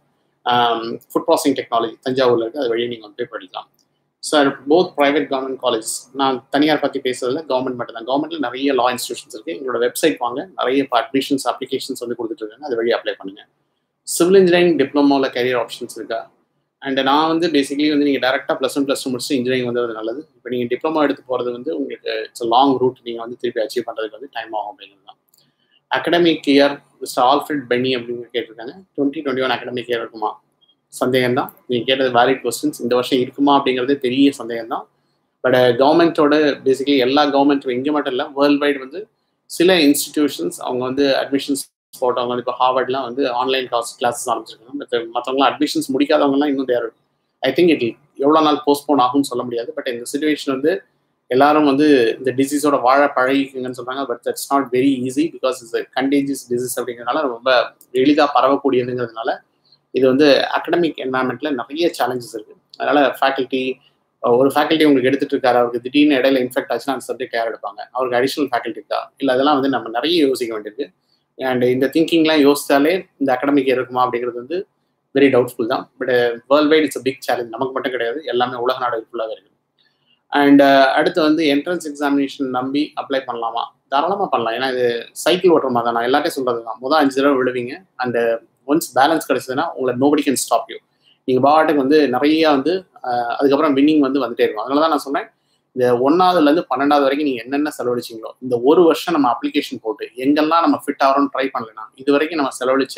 Speaker 1: food processing technology தஞ்சாவூரில் இருக்குது அது வழியே நீங்கள் வந்து போய் படிக்கலாம் sir both private government college நான் தனியார் பற்றி பேசுறதுல கவர்மெண்ட் மட்டும் தான் கவர்மெண்ட்ல நிறைய லா இன்ஸ்டியூஷன்ஸ் இருக்குது எங்களோட வெப்சைட் வாங்க நிறைய இப்போ அட்மிஷன்ஸ் அப்ளிகேஷன்ஸ் வந்து கொடுத்துட்டு இருக்காங்க அது வழி அப்ளை பண்ணுங்கள் சிவில் இன்ஜினியரிங் டிப்ளமோவில் கேரியர் ஆப்ஷன்ஸ் இருக்கா அண்ட் நான் வந்து பேசிக்கலி வந்து நீங்கள் டேரெக்டாக ப்ளஸ் ஒன் ப்ளஸ் டூ முடிச்சு இன்ஜினியரிங் வந்து அது நல்லது இப்போ நீங்கள் டிப்ளமோ எடுத்து போகிறது வந்து உங்களுக்கு இட்ஸ் லாங் ரூட் நீங்கள் வந்து திருப்பி அச்சீவ் பண்ணுறதுக்கு வந்து டைம் ஆகும் அப்படிங்கிறது தான் academic year mister Alfred Benny அப்படின்னு கேட்டிருக்காங்க twenty twenty one academic year இருக்குமா சந்தேகம் தான் நீங்கள் கேட்டது வேலிட் கொஸ்டின்ஸ் இந்த வருஷம் இருக்குமா அப்படிங்கிறது பெரிய சந்தேகம் தான் பட் கவர்மெண்ட்டோட பேசிக்கலி எல்லா கவர்மெண்ட்டும் இங்கே மட்டும் இல்லை வேர்ல்டு வைடு வந்து சில இன்ஸ்டிடியூஷன்ஸ் அவங்க வந்து அட்மிஷன்ஸ் போட்டவங்க இப்போ ஹார்வர்ட்லாம் வந்து ஆன்லைன் கிளாஸ் கிளாஸஸ் ஆரம்பிச்சிருக்காங்க பட் மற்றவங்களாம் அட்மிஷன்ஸ் முடிக்காதவங்கலாம் இன்னும் தேர் ஐ திங்க் இட் எவ்வளோ நாள் போஸ்ட்போன் ஆகும்னு சொல்ல முடியாது பட் இந்த சுச்சுவேஷன் வந்து எல்லாரும் வந்து இந்த டிசீஸோட வாழ பழகிக்குங்கன்னு சொல்றாங்க but that's not very easy because is contagious disease அப்படிங்கிறதுனால ரொம்ப எளிதாக பரவக்கூடியதுங்கிறதுனால இது வந்து அகடமிக் என்வரான்மெண்ட்ல நிறைய சேலஞ்சஸ் இருக்கு அதனால ஃபேக்கல்ட்டி ஒரு ஃபேக்கல்ட்டி உங்களுக்கு எடுத்துட்டு இருக்காரு அவருக்கு திடீர்னு இடையில இன்ஃபெக்ட் ஆச்சுன்னா அந்த சப்ஜெக்ட் யார் எடுப்பாங்க அவருக்கு அடிஷனல் ஃபேக்கல்ட்டி இருக்கா இல்லை அதெல்லாம் வந்து நம்ம நிறைய யோசிக்க வேண்டியிருக்கு அண்ட் இந்த திங்கிங்லாம் யோசிச்சாலே இந்த அகடமிக் இருக்குமா அப்படிங்கிறது வந்து வெரி டவுட்ஃபுல் தான் but world wide it's big challenge நமக்கு மட்டும் கிடையாது எல்லாமே உலக நாடு ஃபுல்லாக இருக்குது அண்ட் அடுத்து வந்து என்ட்ரன்ஸ் எக்ஸாமினேஷன் நம்பி அப்ளை பண்ணலாமா தாராளமாக பண்ணலாம் ஏன்னா இது சைக்கிள் ஓட்டுற மாதிரி தான் நான் எல்லாத்தையும் சொல்கிறது தான் முதல் அஞ்சு தடவை விழுவீங்க அண்ட் ஒன்ஸ் பேலன்ஸ் கிடைச்சதுன்னா உங்களை நோபடி கேன் ஸ்டாப் யூ நீங்கள் பாட்டுக்கு வந்து நிறைய வந்து அதுக்கப்புறம் வின்னிங் வந்து வந்துட்டே இருக்கும் அதனால தான் நான் சொன்னேன் இந்த ஒன்னாவதுலேருந்து பன்னெண்டாவது வரைக்கும் நீங்கள் என்னென்ன செலவழிச்சிங்களோ இந்த ஒரு வருஷம் நம்ம அப்ளிகேஷன் போட்டு எங்கெல்லாம் நம்ம ஃபிட் ஆகிறோம்னு ட்ரை பண்ணலாம் இது வரைக்கும் நம்ம செலவழிச்ச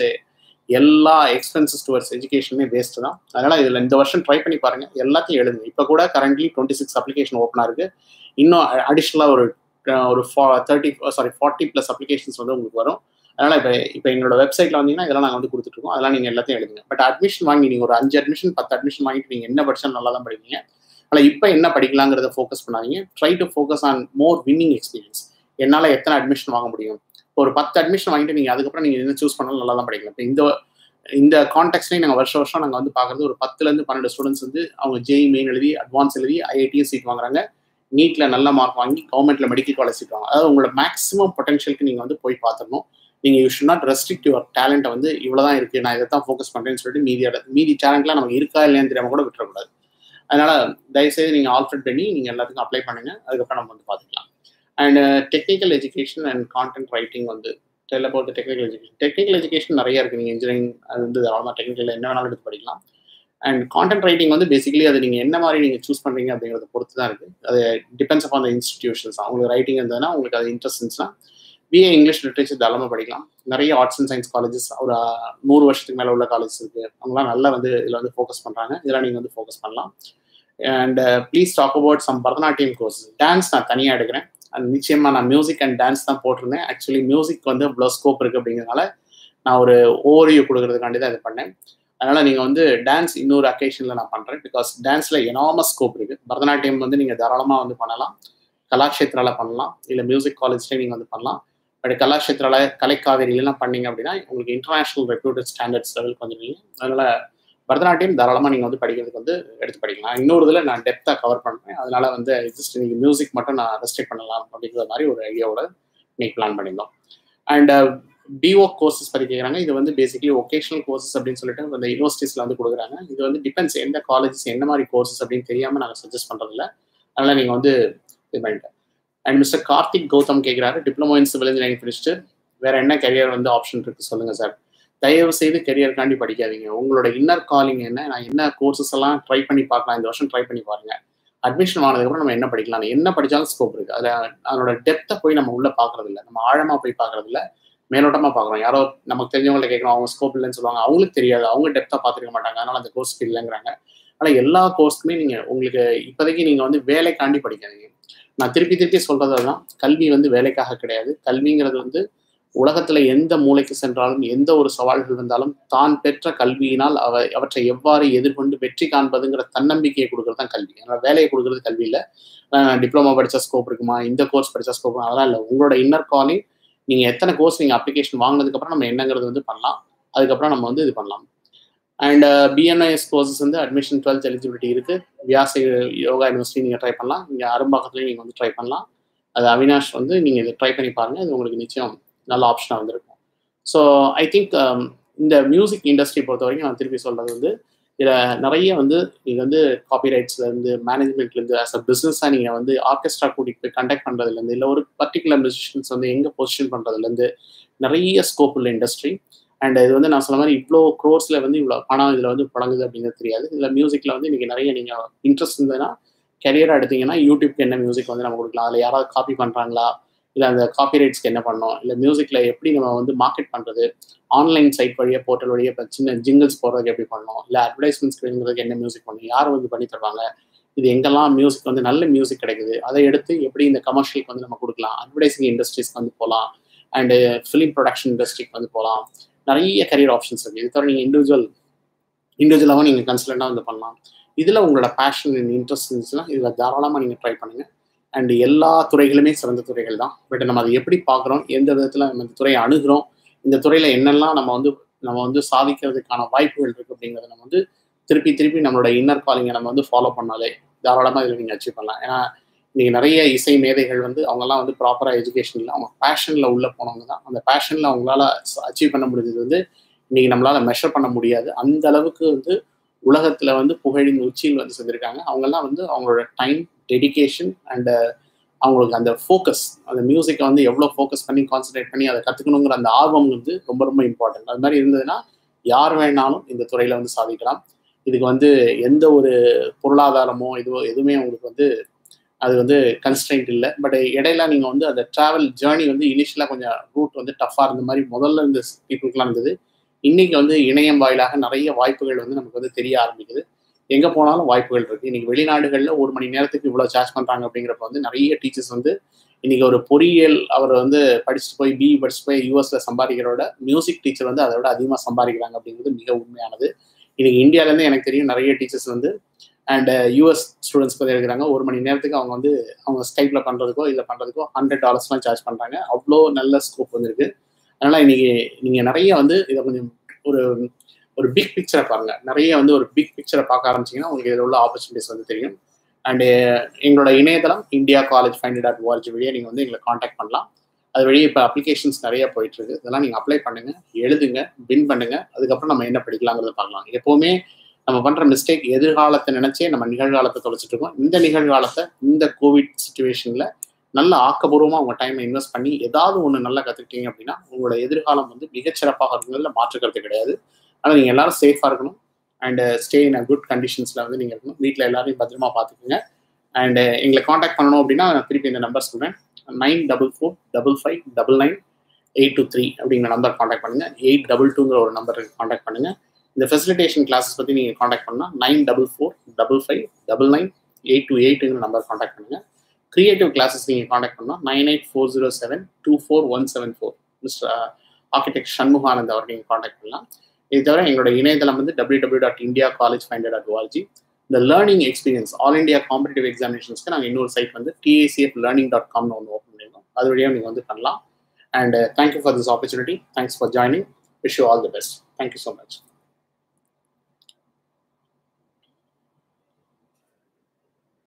Speaker 1: எல்லா எக்ஸ்பென்சஸ் டுவர்ட்ஸ் எஜுகேஷனுமே வேஸ்ட் தான் அதனால இதில் இந்த வருஷம் ட்ரை பண்ணி பாருங்க எல்லாத்தையும் எழுதுங்க இப்போ கூட கரண்ட்லி டுவெண்ட்டி சிக்ஸ் அப்ளிகேஷன் ஓப்பனாக இருக்கு இன்னும் அடிஷ்னலாக ஒரு ஒரு thirty sorry forty plus applications வந்து உங்களுக்கு வரும் அதனால இப்போ இப்போ எங்களோட வெப்சைட்ல வந்தீங்கன்னா இதெல்லாம் நாங்கள் வந்து கொடுத்துட்ருக்கோம் அதெல்லாம் நீங்கள் எல்லாத்தையும் எழுதுங்க பட் அட்மிஷன் வாங்கி நீங்கள் ஒரு அஞ்சு அட்மிஷன் பத்து அட்மிஷன் வாங்கிட்டு நீங்கள் என்ன படிச்சாலும் நல்லா தான் படிப்பீங்க ஆனால் இப்போ என்ன படிக்கலாங்கிறத ஃபோக்கஸ் பண்ணாதீங்க try to focus on more winning experience என்னால் எத்தனை அட்மிஷன் வாங்க முடியும் ஒரு பத்து அட்மிஷன் வாங்கிட்டு நீங்கள் அதுக்கப்புறம் நீங்கள் என்ன சூஸ் பண்ணாலும் நல்லா தான் படிக்கலாம் இப்போ இந்த இந்த கான்டெக்ட்லேயும் நாங்கள் வருஷம் வருஷம் நாங்கள் வந்து பார்க்குறது ஒரு பத்துலேருந்து பன்னெண்டு ஸ்டூடெண்ட்ஸ் வந்து அவங்க ஜேஇ மெயின் எழுதி அட்வான்ஸ் எழுதி ஐஐடியும் சீட் வாங்குறாங்க நீட்டில் நல்ல மார்க் வாங்கி கவர்மெண்ட்டில் மெடிக்கல் காலேஜ் சீட் வாங்க அதாவது உங்களோட மேக்ஸிமம் பொட்டன்ஷியலுக்கு நீங்கள் வந்து போய் பார்த்துடணும் நீங்கள் you should not restrict your டேலண்ட்டை வந்து இவ்வளோ தான் இருக்குது நான் இதை தான் ஃபோக்கஸ் பண்ணுறேன்னு சொல்லிட்டு மீதி மீதி டேலண்ட்லாம் நமக்கு இருக்கா இல்லையான்னு தெரியாமல் கூட விட்டுறக்கூடாது அதனால தயவுசெய்து நீங்கள் ஆல்ஃபர்ட் பண்ணி நீங்கள் எல்லாத்துக்கும் அப்ளை பண்ணுங்கள் அதுக்கப்புறம் நம்ம வந்து பார்த்துக்கலாம் and technical education and content writing வந்து tell about technical education technical education நிறைய இருக்குது நீங்கள் இன்ஜினியரிங் அது வந்து தாராளமாக டெக்னிக்கல் என்ன வேணாலும் எடுத்து படிக்கலாம் அண்ட் கான்டென்ட் ரைட்டிங் வந்து பேசிக்கலி அது நீங்கள் என்ன மாதிரி நீங்கள் சூஸ் பண்ணுறீங்க அப்படிங்கிறத பொறுத்து தான் இருக்குது அது டிபெண்ட்ஸ் அப்பான் த இன்ஸ்டிடியூஷன்ஸ் அவங்களுக்கு ரைட்டிங் இருந்ததுன்னா உங்களுக்கு அது இன்ட்ரெஸ்ட் இருந்துச்சுன்னா பிஏ இங்கிலீஷ் லிட்ரேச்சர் தாராளமாக படிக்கலாம் நிறைய ஆர்ட்ஸ் அண்ட் சயின்ஸ் காலேஜஸ் ஒரு நூறு வருஷத்துக்கு மேலே உள்ள காலேஜஸ் இருக்குது அவங்களாம் நல்லா வந்து இதில் வந்து ஃபோக்கஸ் பண்ணுறாங்க இதெல்லாம் நீங்கள் வந்து ஃபோக்கஸ் பண்ணலாம் and please talk about some Bharatanatyam course dance நான் தனியாக எடுக்கிறேன் அது நிச்சயமாக நான் மியூசிக் அண்ட் டான்ஸ் தான் போட்டிருந்தேன் ஆக்சுவலி மியூசிக் வந்து இவ்வளோ ஸ்கோப் இருக்குது அப்படிங்கிறதுனால நான் ஒரு ஓவர்வியூ கொடுக்கறதுக்காண்டி தான் இது பண்ணேன் அதனால் நீங்கள் வந்து டான்ஸ் இன்னொரு அக்கேஷனில் நான் பண்ணுறேன் பிகாஸ் டான்ஸில் எனாமஸ் ஸ்கோப் இருக்குது பரதநாட்டியம் வந்து நீங்கள் தாராளமாக வந்து பண்ணலாம் கலாக்ஷேத்ரால பண்ணலாம் இல்லை மியூசிக் காலேஜ்லேயே நீங்கள் வந்து பண்ணலாம் பட் கலாக்ஷேத்ரால கலைக்காவேரியிலாம் பண்ணீங்க அப்படின்னா உங்களுக்கு இன்டர்நேஷனல் ரெப்யூட்டட் ஸ்டாண்டர்ட்ஸ் லெவலுக்கு வந்துருவீங்க அதனால் பரதநாட்டியம் தாராளமாக நீங்கள் வந்து படிக்கிறதுக்கு வந்து எடுத்து படிக்கலாம் இன்னொரு இதில் நான் டெப்த்தாக கவர் பண்ணுறேன் அதனால வந்து ஜஸ்ட் நீங்கள் மியூசிக் மட்டும் நான் ரெஸ்ட்ரிக்ட் பண்ணலாம் அப்படிங்கிற மாதிரி ஒரு ஐடியாவோட இன்னைக்கு பிளான் பண்ணியிருந்தோம் அண்ட் பிஓ கோர்சஸ் பற்றி கேட்குறாங்க இது வந்து பேசிக்கலி ஒகேஷனல் கோர்சஸ் அப்படின்னு சொல்லிட்டு அந்த யூனிவர்சிட்டிஸில் வந்து கொடுக்குறாங்க இது வந்து டிபெண்ட்ஸ் எந்த காலேஜஸ் என்ன மாதிரி கோர்சஸ் அப்படின்னு தெரியாமல் நாங்கள் சஜஸ்ட் பண்ணுறதில்ல அதனால் நீங்கள் வந்து இது பண்ணிட்டேன் அண்ட் மிஸ்டர் கார்த்திக் கௌதம் கேட்குறாரு diploma in civil engineering finished வேற என்ன கரியர் வந்து ஆப்ஷன் இருக்கு சொல்லுங்க சார் தயவு செய்து கரியருக்காண்டி படிக்காதீங்க உங்களோட இன்னர் காலிங் என்ன நான் என்ன கோர்சஸ் எல்லாம் ட்ரை பண்ணி பார்க்கலாம் இந்த வருஷம் ட்ரை பண்ணி பாருங்க அட்மிஷன் ஆனதுக்கப்புறம் நம்ம என்ன படிக்கலாம் என்ன படிச்சாலும் ஸ்கோப் இருக்கு அதில் அதனோட டெப்த்தை போய் நம்ம உள்ள பாக்குறது இல்லை நம்ம ஆழமா போய் பாக்குறது இல்லை மேலோட்டமா பாக்குறோம் யாரோ நமக்கு தெரிஞ்சவங்கள்ட்ட கேட்கணும் அவங்க ஸ்கோப் இல்லைன்னு சொல்லுவாங்க அவங்களுக்கு தெரியாது அவங்க டெப்தா பார்த்துருக்க மாட்டாங்க அதனால அந்த கோர்ஸ் இல்லைங்கிறாங்க ஆனால் எல்லா கோர்ஸ்க்குமே நீங்க உங்களுக்கு இப்போதைக்கு நீங்க வந்து வேலைக்காண்டி படிக்காதீங்க நான் திருப்பி திருப்பி சொல்றது தான் கல்வி வந்து வேலைக்காக கிடையாது கல்விங்கிறது வந்து உலகத்துல எந்த மூளைக்கு சென்றாலும் எந்த ஒரு சவால்கள் வந்தாலும் தான் பெற்ற கல்வியினால் அவ அவற்றை எவ்வாறு எதிர்கொண்டு வெற்றி காண்பதுங்கிற தன்னம்பிக்கையை கொடுக்கறது தான் கல்வி அதனால வேலையை கொடுக்கறது கல்வி இல்லை டிப்ளமோ படிச்சா ஸ்கோப் இருக்குமா இந்த கோர்ஸ் படிச்சா ஸ்கோப் அதெல்லாம் இல்லை உங்களோட இன்னர் காலிங் நீங்க எத்தனை கோர்ஸ் நீங்க அப்ளிகேஷன் வாங்கினதுக்கு அப்புறம் நம்ம என்னங்கிறது வந்து பண்ணலாம் அதுக்கப்புறம் நம்ம வந்து இது பண்ணலாம் அண்ட் பிஎன்ஐஎஸ் கோர்சஸ் வந்து அட்மிஷன் டுவெல்த் எலிஜிபிலிட்டி இருக்கு வியாச யோகா யூனிவர்சிட்டி நீங்க ட்ரை பண்ணலாம் இங்க அரும்பாக்கத்துலயும் நீங்க வந்து ட்ரை பண்ணலாம் அது அவினாஷ் வந்து நீங்க இதை ட்ரை பண்ணி பாருங்க இது உங்களுக்கு நிச்சயம் நல்ல ஆப்ஷனாக வந்திருக்கும் ஸோ ஐ திங்க் இந்த மியூசிக் இண்டஸ்ட்ரி பொறுத்த வரைக்கும் நான் திருப்பி சொல்றது வந்து இதில் நிறைய வந்து நீங்கள் வந்து காப்பிரைட்ஸ்லேருந்து மேனேஜ்மெண்ட்லேருந்து ஆஸ் அ பிஸ்னஸாக நீங்கள் வந்து ஆர்கெஸ்ட்ரா கூட்டிகிட்டு போய் கண்டக்ட் பண்ணுறதுலேருந்து இல்லை ஒரு பர்டிகுலர் மியூசிஷியன்ஸ் வந்து எங்கே பொசிஷன் பண்ணுறதுலேருந்து நிறைய ஸ்கோப் உள்ள இண்டஸ்ட்ரி அண்ட் இது வந்து நான் சொன்ன மாதிரி இவ்வளோ க்ரோர்ஸில் வந்து இவ்வளோ பணம் இதில் வந்து புழங்குது அப்படிங்கிறது தெரியாது இதில் மியூசிக்கில் வந்து இன்றைக்கி நிறைய நீங்கள் இன்ட்ரெஸ்ட் இருந்ததுன்னா கெரியராக எடுத்தீங்கன்னா யூடியூப்க்கு என்ன மியூசிக் வந்து நம்ம கொடுக்கலாம் அதில் யாராவது காப்பி பண்ணுறாங்களா இல்லை அந்த காப்பிரைட்ஸ்க்கு என்ன பண்ணோம் இல்லை மியூசிக்கில் எப்படி நம்ம வந்து மார்க்கெட் பண்ணுறது ஆன்லைன் சைட் வழியாக போர்ட்டல் வழியாக இப்போ சின்ன ஜிங்கிள்ஸ் போடுறதுக்கு எப்படி பண்ணணும் இல்லை அட்வர்டைஸ்மெண்ட்ஸ் எழுதுறதுக்கு என்ன மியூசிக் பண்ணணும் யார் வந்து பண்ணி தருவாங்க இது எங்கெல்லாம் மியூசிக் வந்து நல்ல மியூசிக் கிடைக்குது அதை எடுத்து எப்படி இந்த கமர்ஷியலுக்கு வந்து நம்ம கொடுக்கலாம் அட்வர்டைசிங் இண்டஸ்ட்ரீஸ்க்கு வந்து போகலாம் அண்டு ஃபிலிம் ப்ரொடக்ஷன் இண்டஸ்ட்ரிக்கு வந்து போகலாம் நிறைய கரியர் ஆப்ஷன்ஸ் இருக்குது இது தவிர நீங்கள் இண்டிவிஜுவல் இண்டிவிஜுவலாகவும் நீங்கள் கன்சல்டண்டாக வந்து பண்ணலாம் இதில் உங்களோட பேஷன் இன்ட்ரெஸ்ட் இருந்துச்சுன்னா இதில் தாராளமாக நீங்கள் ட்ரை பண்ணுங்கள் அண்ட் எல்லா துறைகளுமே சிறந்த துறைகள் தான் பட் நம்ம அதை எப்படி பார்க்குறோம் எந்த விதத்தில் நம்ம இந்த துறையை அணுகிறோம் இந்த துறையில் என்னெல்லாம் நம்ம வந்து நம்ம வந்து சாதிக்கிறதுக்கான வாய்ப்புகள் இருக்குது அப்படிங்கிறத நம்ம வந்து திருப்பி திருப்பி நம்மளோட இன்னர் காலிங்கை நம்ம வந்து ஃபாலோ பண்ணாலே தாராளமாக இதில் நீங்கள் அச்சீவ் பண்ணலாம் ஏன்னா இன்னைக்கு நிறைய இசை மேதைகள் வந்து அவங்கெல்லாம் வந்து ப்ராப்பராக எஜுகேஷன் இல்லை அவங்க பேஷனில் உள்ள போனவங்க தான் அந்த பேஷனில் அவங்களால அச்சீவ் பண்ண முடிஞ்சது வந்து இன்னைக்கு நம்மளால மெஷர் பண்ண முடியாது அந்த அளவுக்கு வந்து உலகத்துல வந்து புகழின் உச்சியில் வந்து செஞ்சிருக்காங்க அவங்கெல்லாம் வந்து அவங்களோட டைம் டெடிக்கேஷன் அண்ட் அவங்களுக்கு அந்த ஃபோக்கஸ் அந்த மியூசிக்கை வந்து எவ்வளோ ஃபோக்கஸ் பண்ணி கான்சன்ட்ரேட் பண்ணி அதை கற்றுக்கணுங்கிற அந்த ஆர்வம் வந்து ரொம்ப ரொம்ப இம்பார்ட்டன்ட் அது மாதிரி இருந்ததுன்னா யார் வேணாலும் இந்த துறையில் வந்து சாதிக்கலாம் இதுக்கு வந்து எந்த ஒரு பொருளாதாரமோ இதுவோ எதுவுமே உங்களுக்கு வந்து அது வந்து கன்ஸ்டன்ட் இல்லை பட் இடையில நீங்கள் வந்து அந்த ட்ராவல் ஜேர்னி வந்து இனிஷியலாக கொஞ்சம் ரூட் வந்து டஃப்பாக இருந்த மாதிரி முதல்ல இருந்த பீப்புளுக்குலாம் இருந்தது இன்னைக்கு வந்து இணையம் வாயிலாக நிறைய வாய்ப்புகள் வந்து நமக்கு வந்து தெரிய ஆரம்பிக்குது எங்கே போனாலும் வாய்ப்புகள் இருக்குது இன்னைக்கு வெளிநாடுகளில் ஒரு மணி நேரத்துக்கு இவ்வளோ சார்ஜ் பண்ணுறாங்க அப்படிங்கிறப்ப வந்து நிறைய டீச்சர்ஸ் வந்து இன்னைக்கு ஒரு பொறியியல் அவர் வந்து படிச்சுட்டு போய் பிஇ படிச்சுட்டு போய் யூஎஸ்ல சம்பாதிக்கிறோட மியூசிக் டீச்சர் வந்து அதை விட அதிகமாக சம்பாதிக்கிறாங்க அப்படிங்கிறது மிக உண்மையானது இன்னைக்கு இந்தியாவிலேருந்து எனக்கு தெரியும் நிறைய டீச்சர்ஸ் வந்து அண்ட் யூஎஸ் ஸ்டூடெண்ட்ஸ் பற்றி எடுக்கிறாங்க ஒரு மணி நேரத்துக்கு அவங்க வந்து அவங்க ஸ்கைப்பில் பண்ணுறதுக்கோ இல்லை பண்ணுறதுக்கோ ஹண்ட்ரட் டாலர்ஸ்லாம் சார்ஜ் பண்ணுறாங்க அவ்வளோ நல்ல ஸ்கோப் வந்துருக்கு அதனால் இன்னைக்கு நீங்கள் நிறைய வந்து இதை கொஞ்சம் ஒரு ஒரு பிக் பிக்சரை பாருங்கள் நிறைய வந்து ஒரு பிக் பிக்சரை பார்க்க ஆரம்பிச்சிங்கன்னா உங்களுக்கு இதில் உள்ள ஆப்பர்ச்சுனிட்டிஸ் வந்து தெரியும் அண்டு எங்களோட இணையதளம் India college find dot ORG வழியாக நீங்கள் வந்து எங்களை காண்டாக்ட் பண்ணலாம் அது வழியே இப்போ அப்ளிகேஷன்ஸ் நிறைய போயிட்டு இருக்கு இதெல்லாம் நீங்கள் அப்ளை பண்ணுங்க எழுதுங்க வின் பண்ணுங்க அதுக்கப்புறம் நம்ம என்ன படிக்கலாங்கிறத பார்க்கலாம் எப்போவுமே நம்ம பண்ற மிஸ்டேக் எதிர்காலத்தை நினைச்சே நம்ம நிகழ்காலத்தை தொலைச்சிட்டு இருக்கோம் இந்த நிகழ்காலத்தை இந்த கோவிட் சுச்சுவேஷன்ல நல்ல ஆக்கப்பூர்வமா உங்க டைமை இன்வெஸ்ட் பண்ணி ஏதாவது ஒன்று நல்லா கத்துக்கிட்டீங்க அப்படின்னா உங்களோட எதிர்காலம் வந்து மிகச்சிறப்பாக இருக்கிறதுல மாற்றுக்கிறது கிடையாது ஆனால் நீங்க எல்லாரும் சேஃபா இருக்கணும் and stay in a good கண்டிஷன்ஸ்ல வந்து நீங்க இருக்கணும் வீட்டில் எல்லாரையும் பத்திரமா பார்த்துக்குங்க அண்ட் எங்களை காண்டாக்ட் பண்ணணும் அப்படின்னா திருப்பி இந்த நம்பர் சொல்றேன் nine double four double five double nine eight two three அப்படிங்கிற நம்பர் காண்டாக்ட் பண்ணுங்க எயிட் டபுள் டூங்கிற ஒரு நம்பருக்கு காண்டாக்ட் பண்ணுங்க இந்த ஃபெசிலிட்டேஷன் கிளாஸஸ் பற்றி நீங்கள் காண்டாக்ட் பண்ணால் nine double four double five double nine eight two எயிட்டுங்கிற நம்பர் காண்டாக்ட் பண்ணுங்க கிரியேட்டிவ் கிளாஸஸ் நீங்கள் காண்டாக்ட் பண்ணால் nine eight four zero seven two four one seven four mister architect Shanmuganand அவர் நீங்கள் காண்டாக்ட் பண்ணலாம் இது தவிர எங்களோட இணையதளம் வந்து W W dot India college find dot ORG இந்த learning experience all India competitive எக்ஸாமினேஷன்ஸ்க்கு நாங்கள் இன்னொரு சைட் வந்து டிஏசிஎஃப் லேர்னிங் டாட் காம்னு ஒன்று ஓப்பன் பண்ணியிருக்கோம் அது வழியாக நீங்கள் வந்து பண்ணலாம் and thank you for this opportunity thanks for joining wish you all the best thank you so much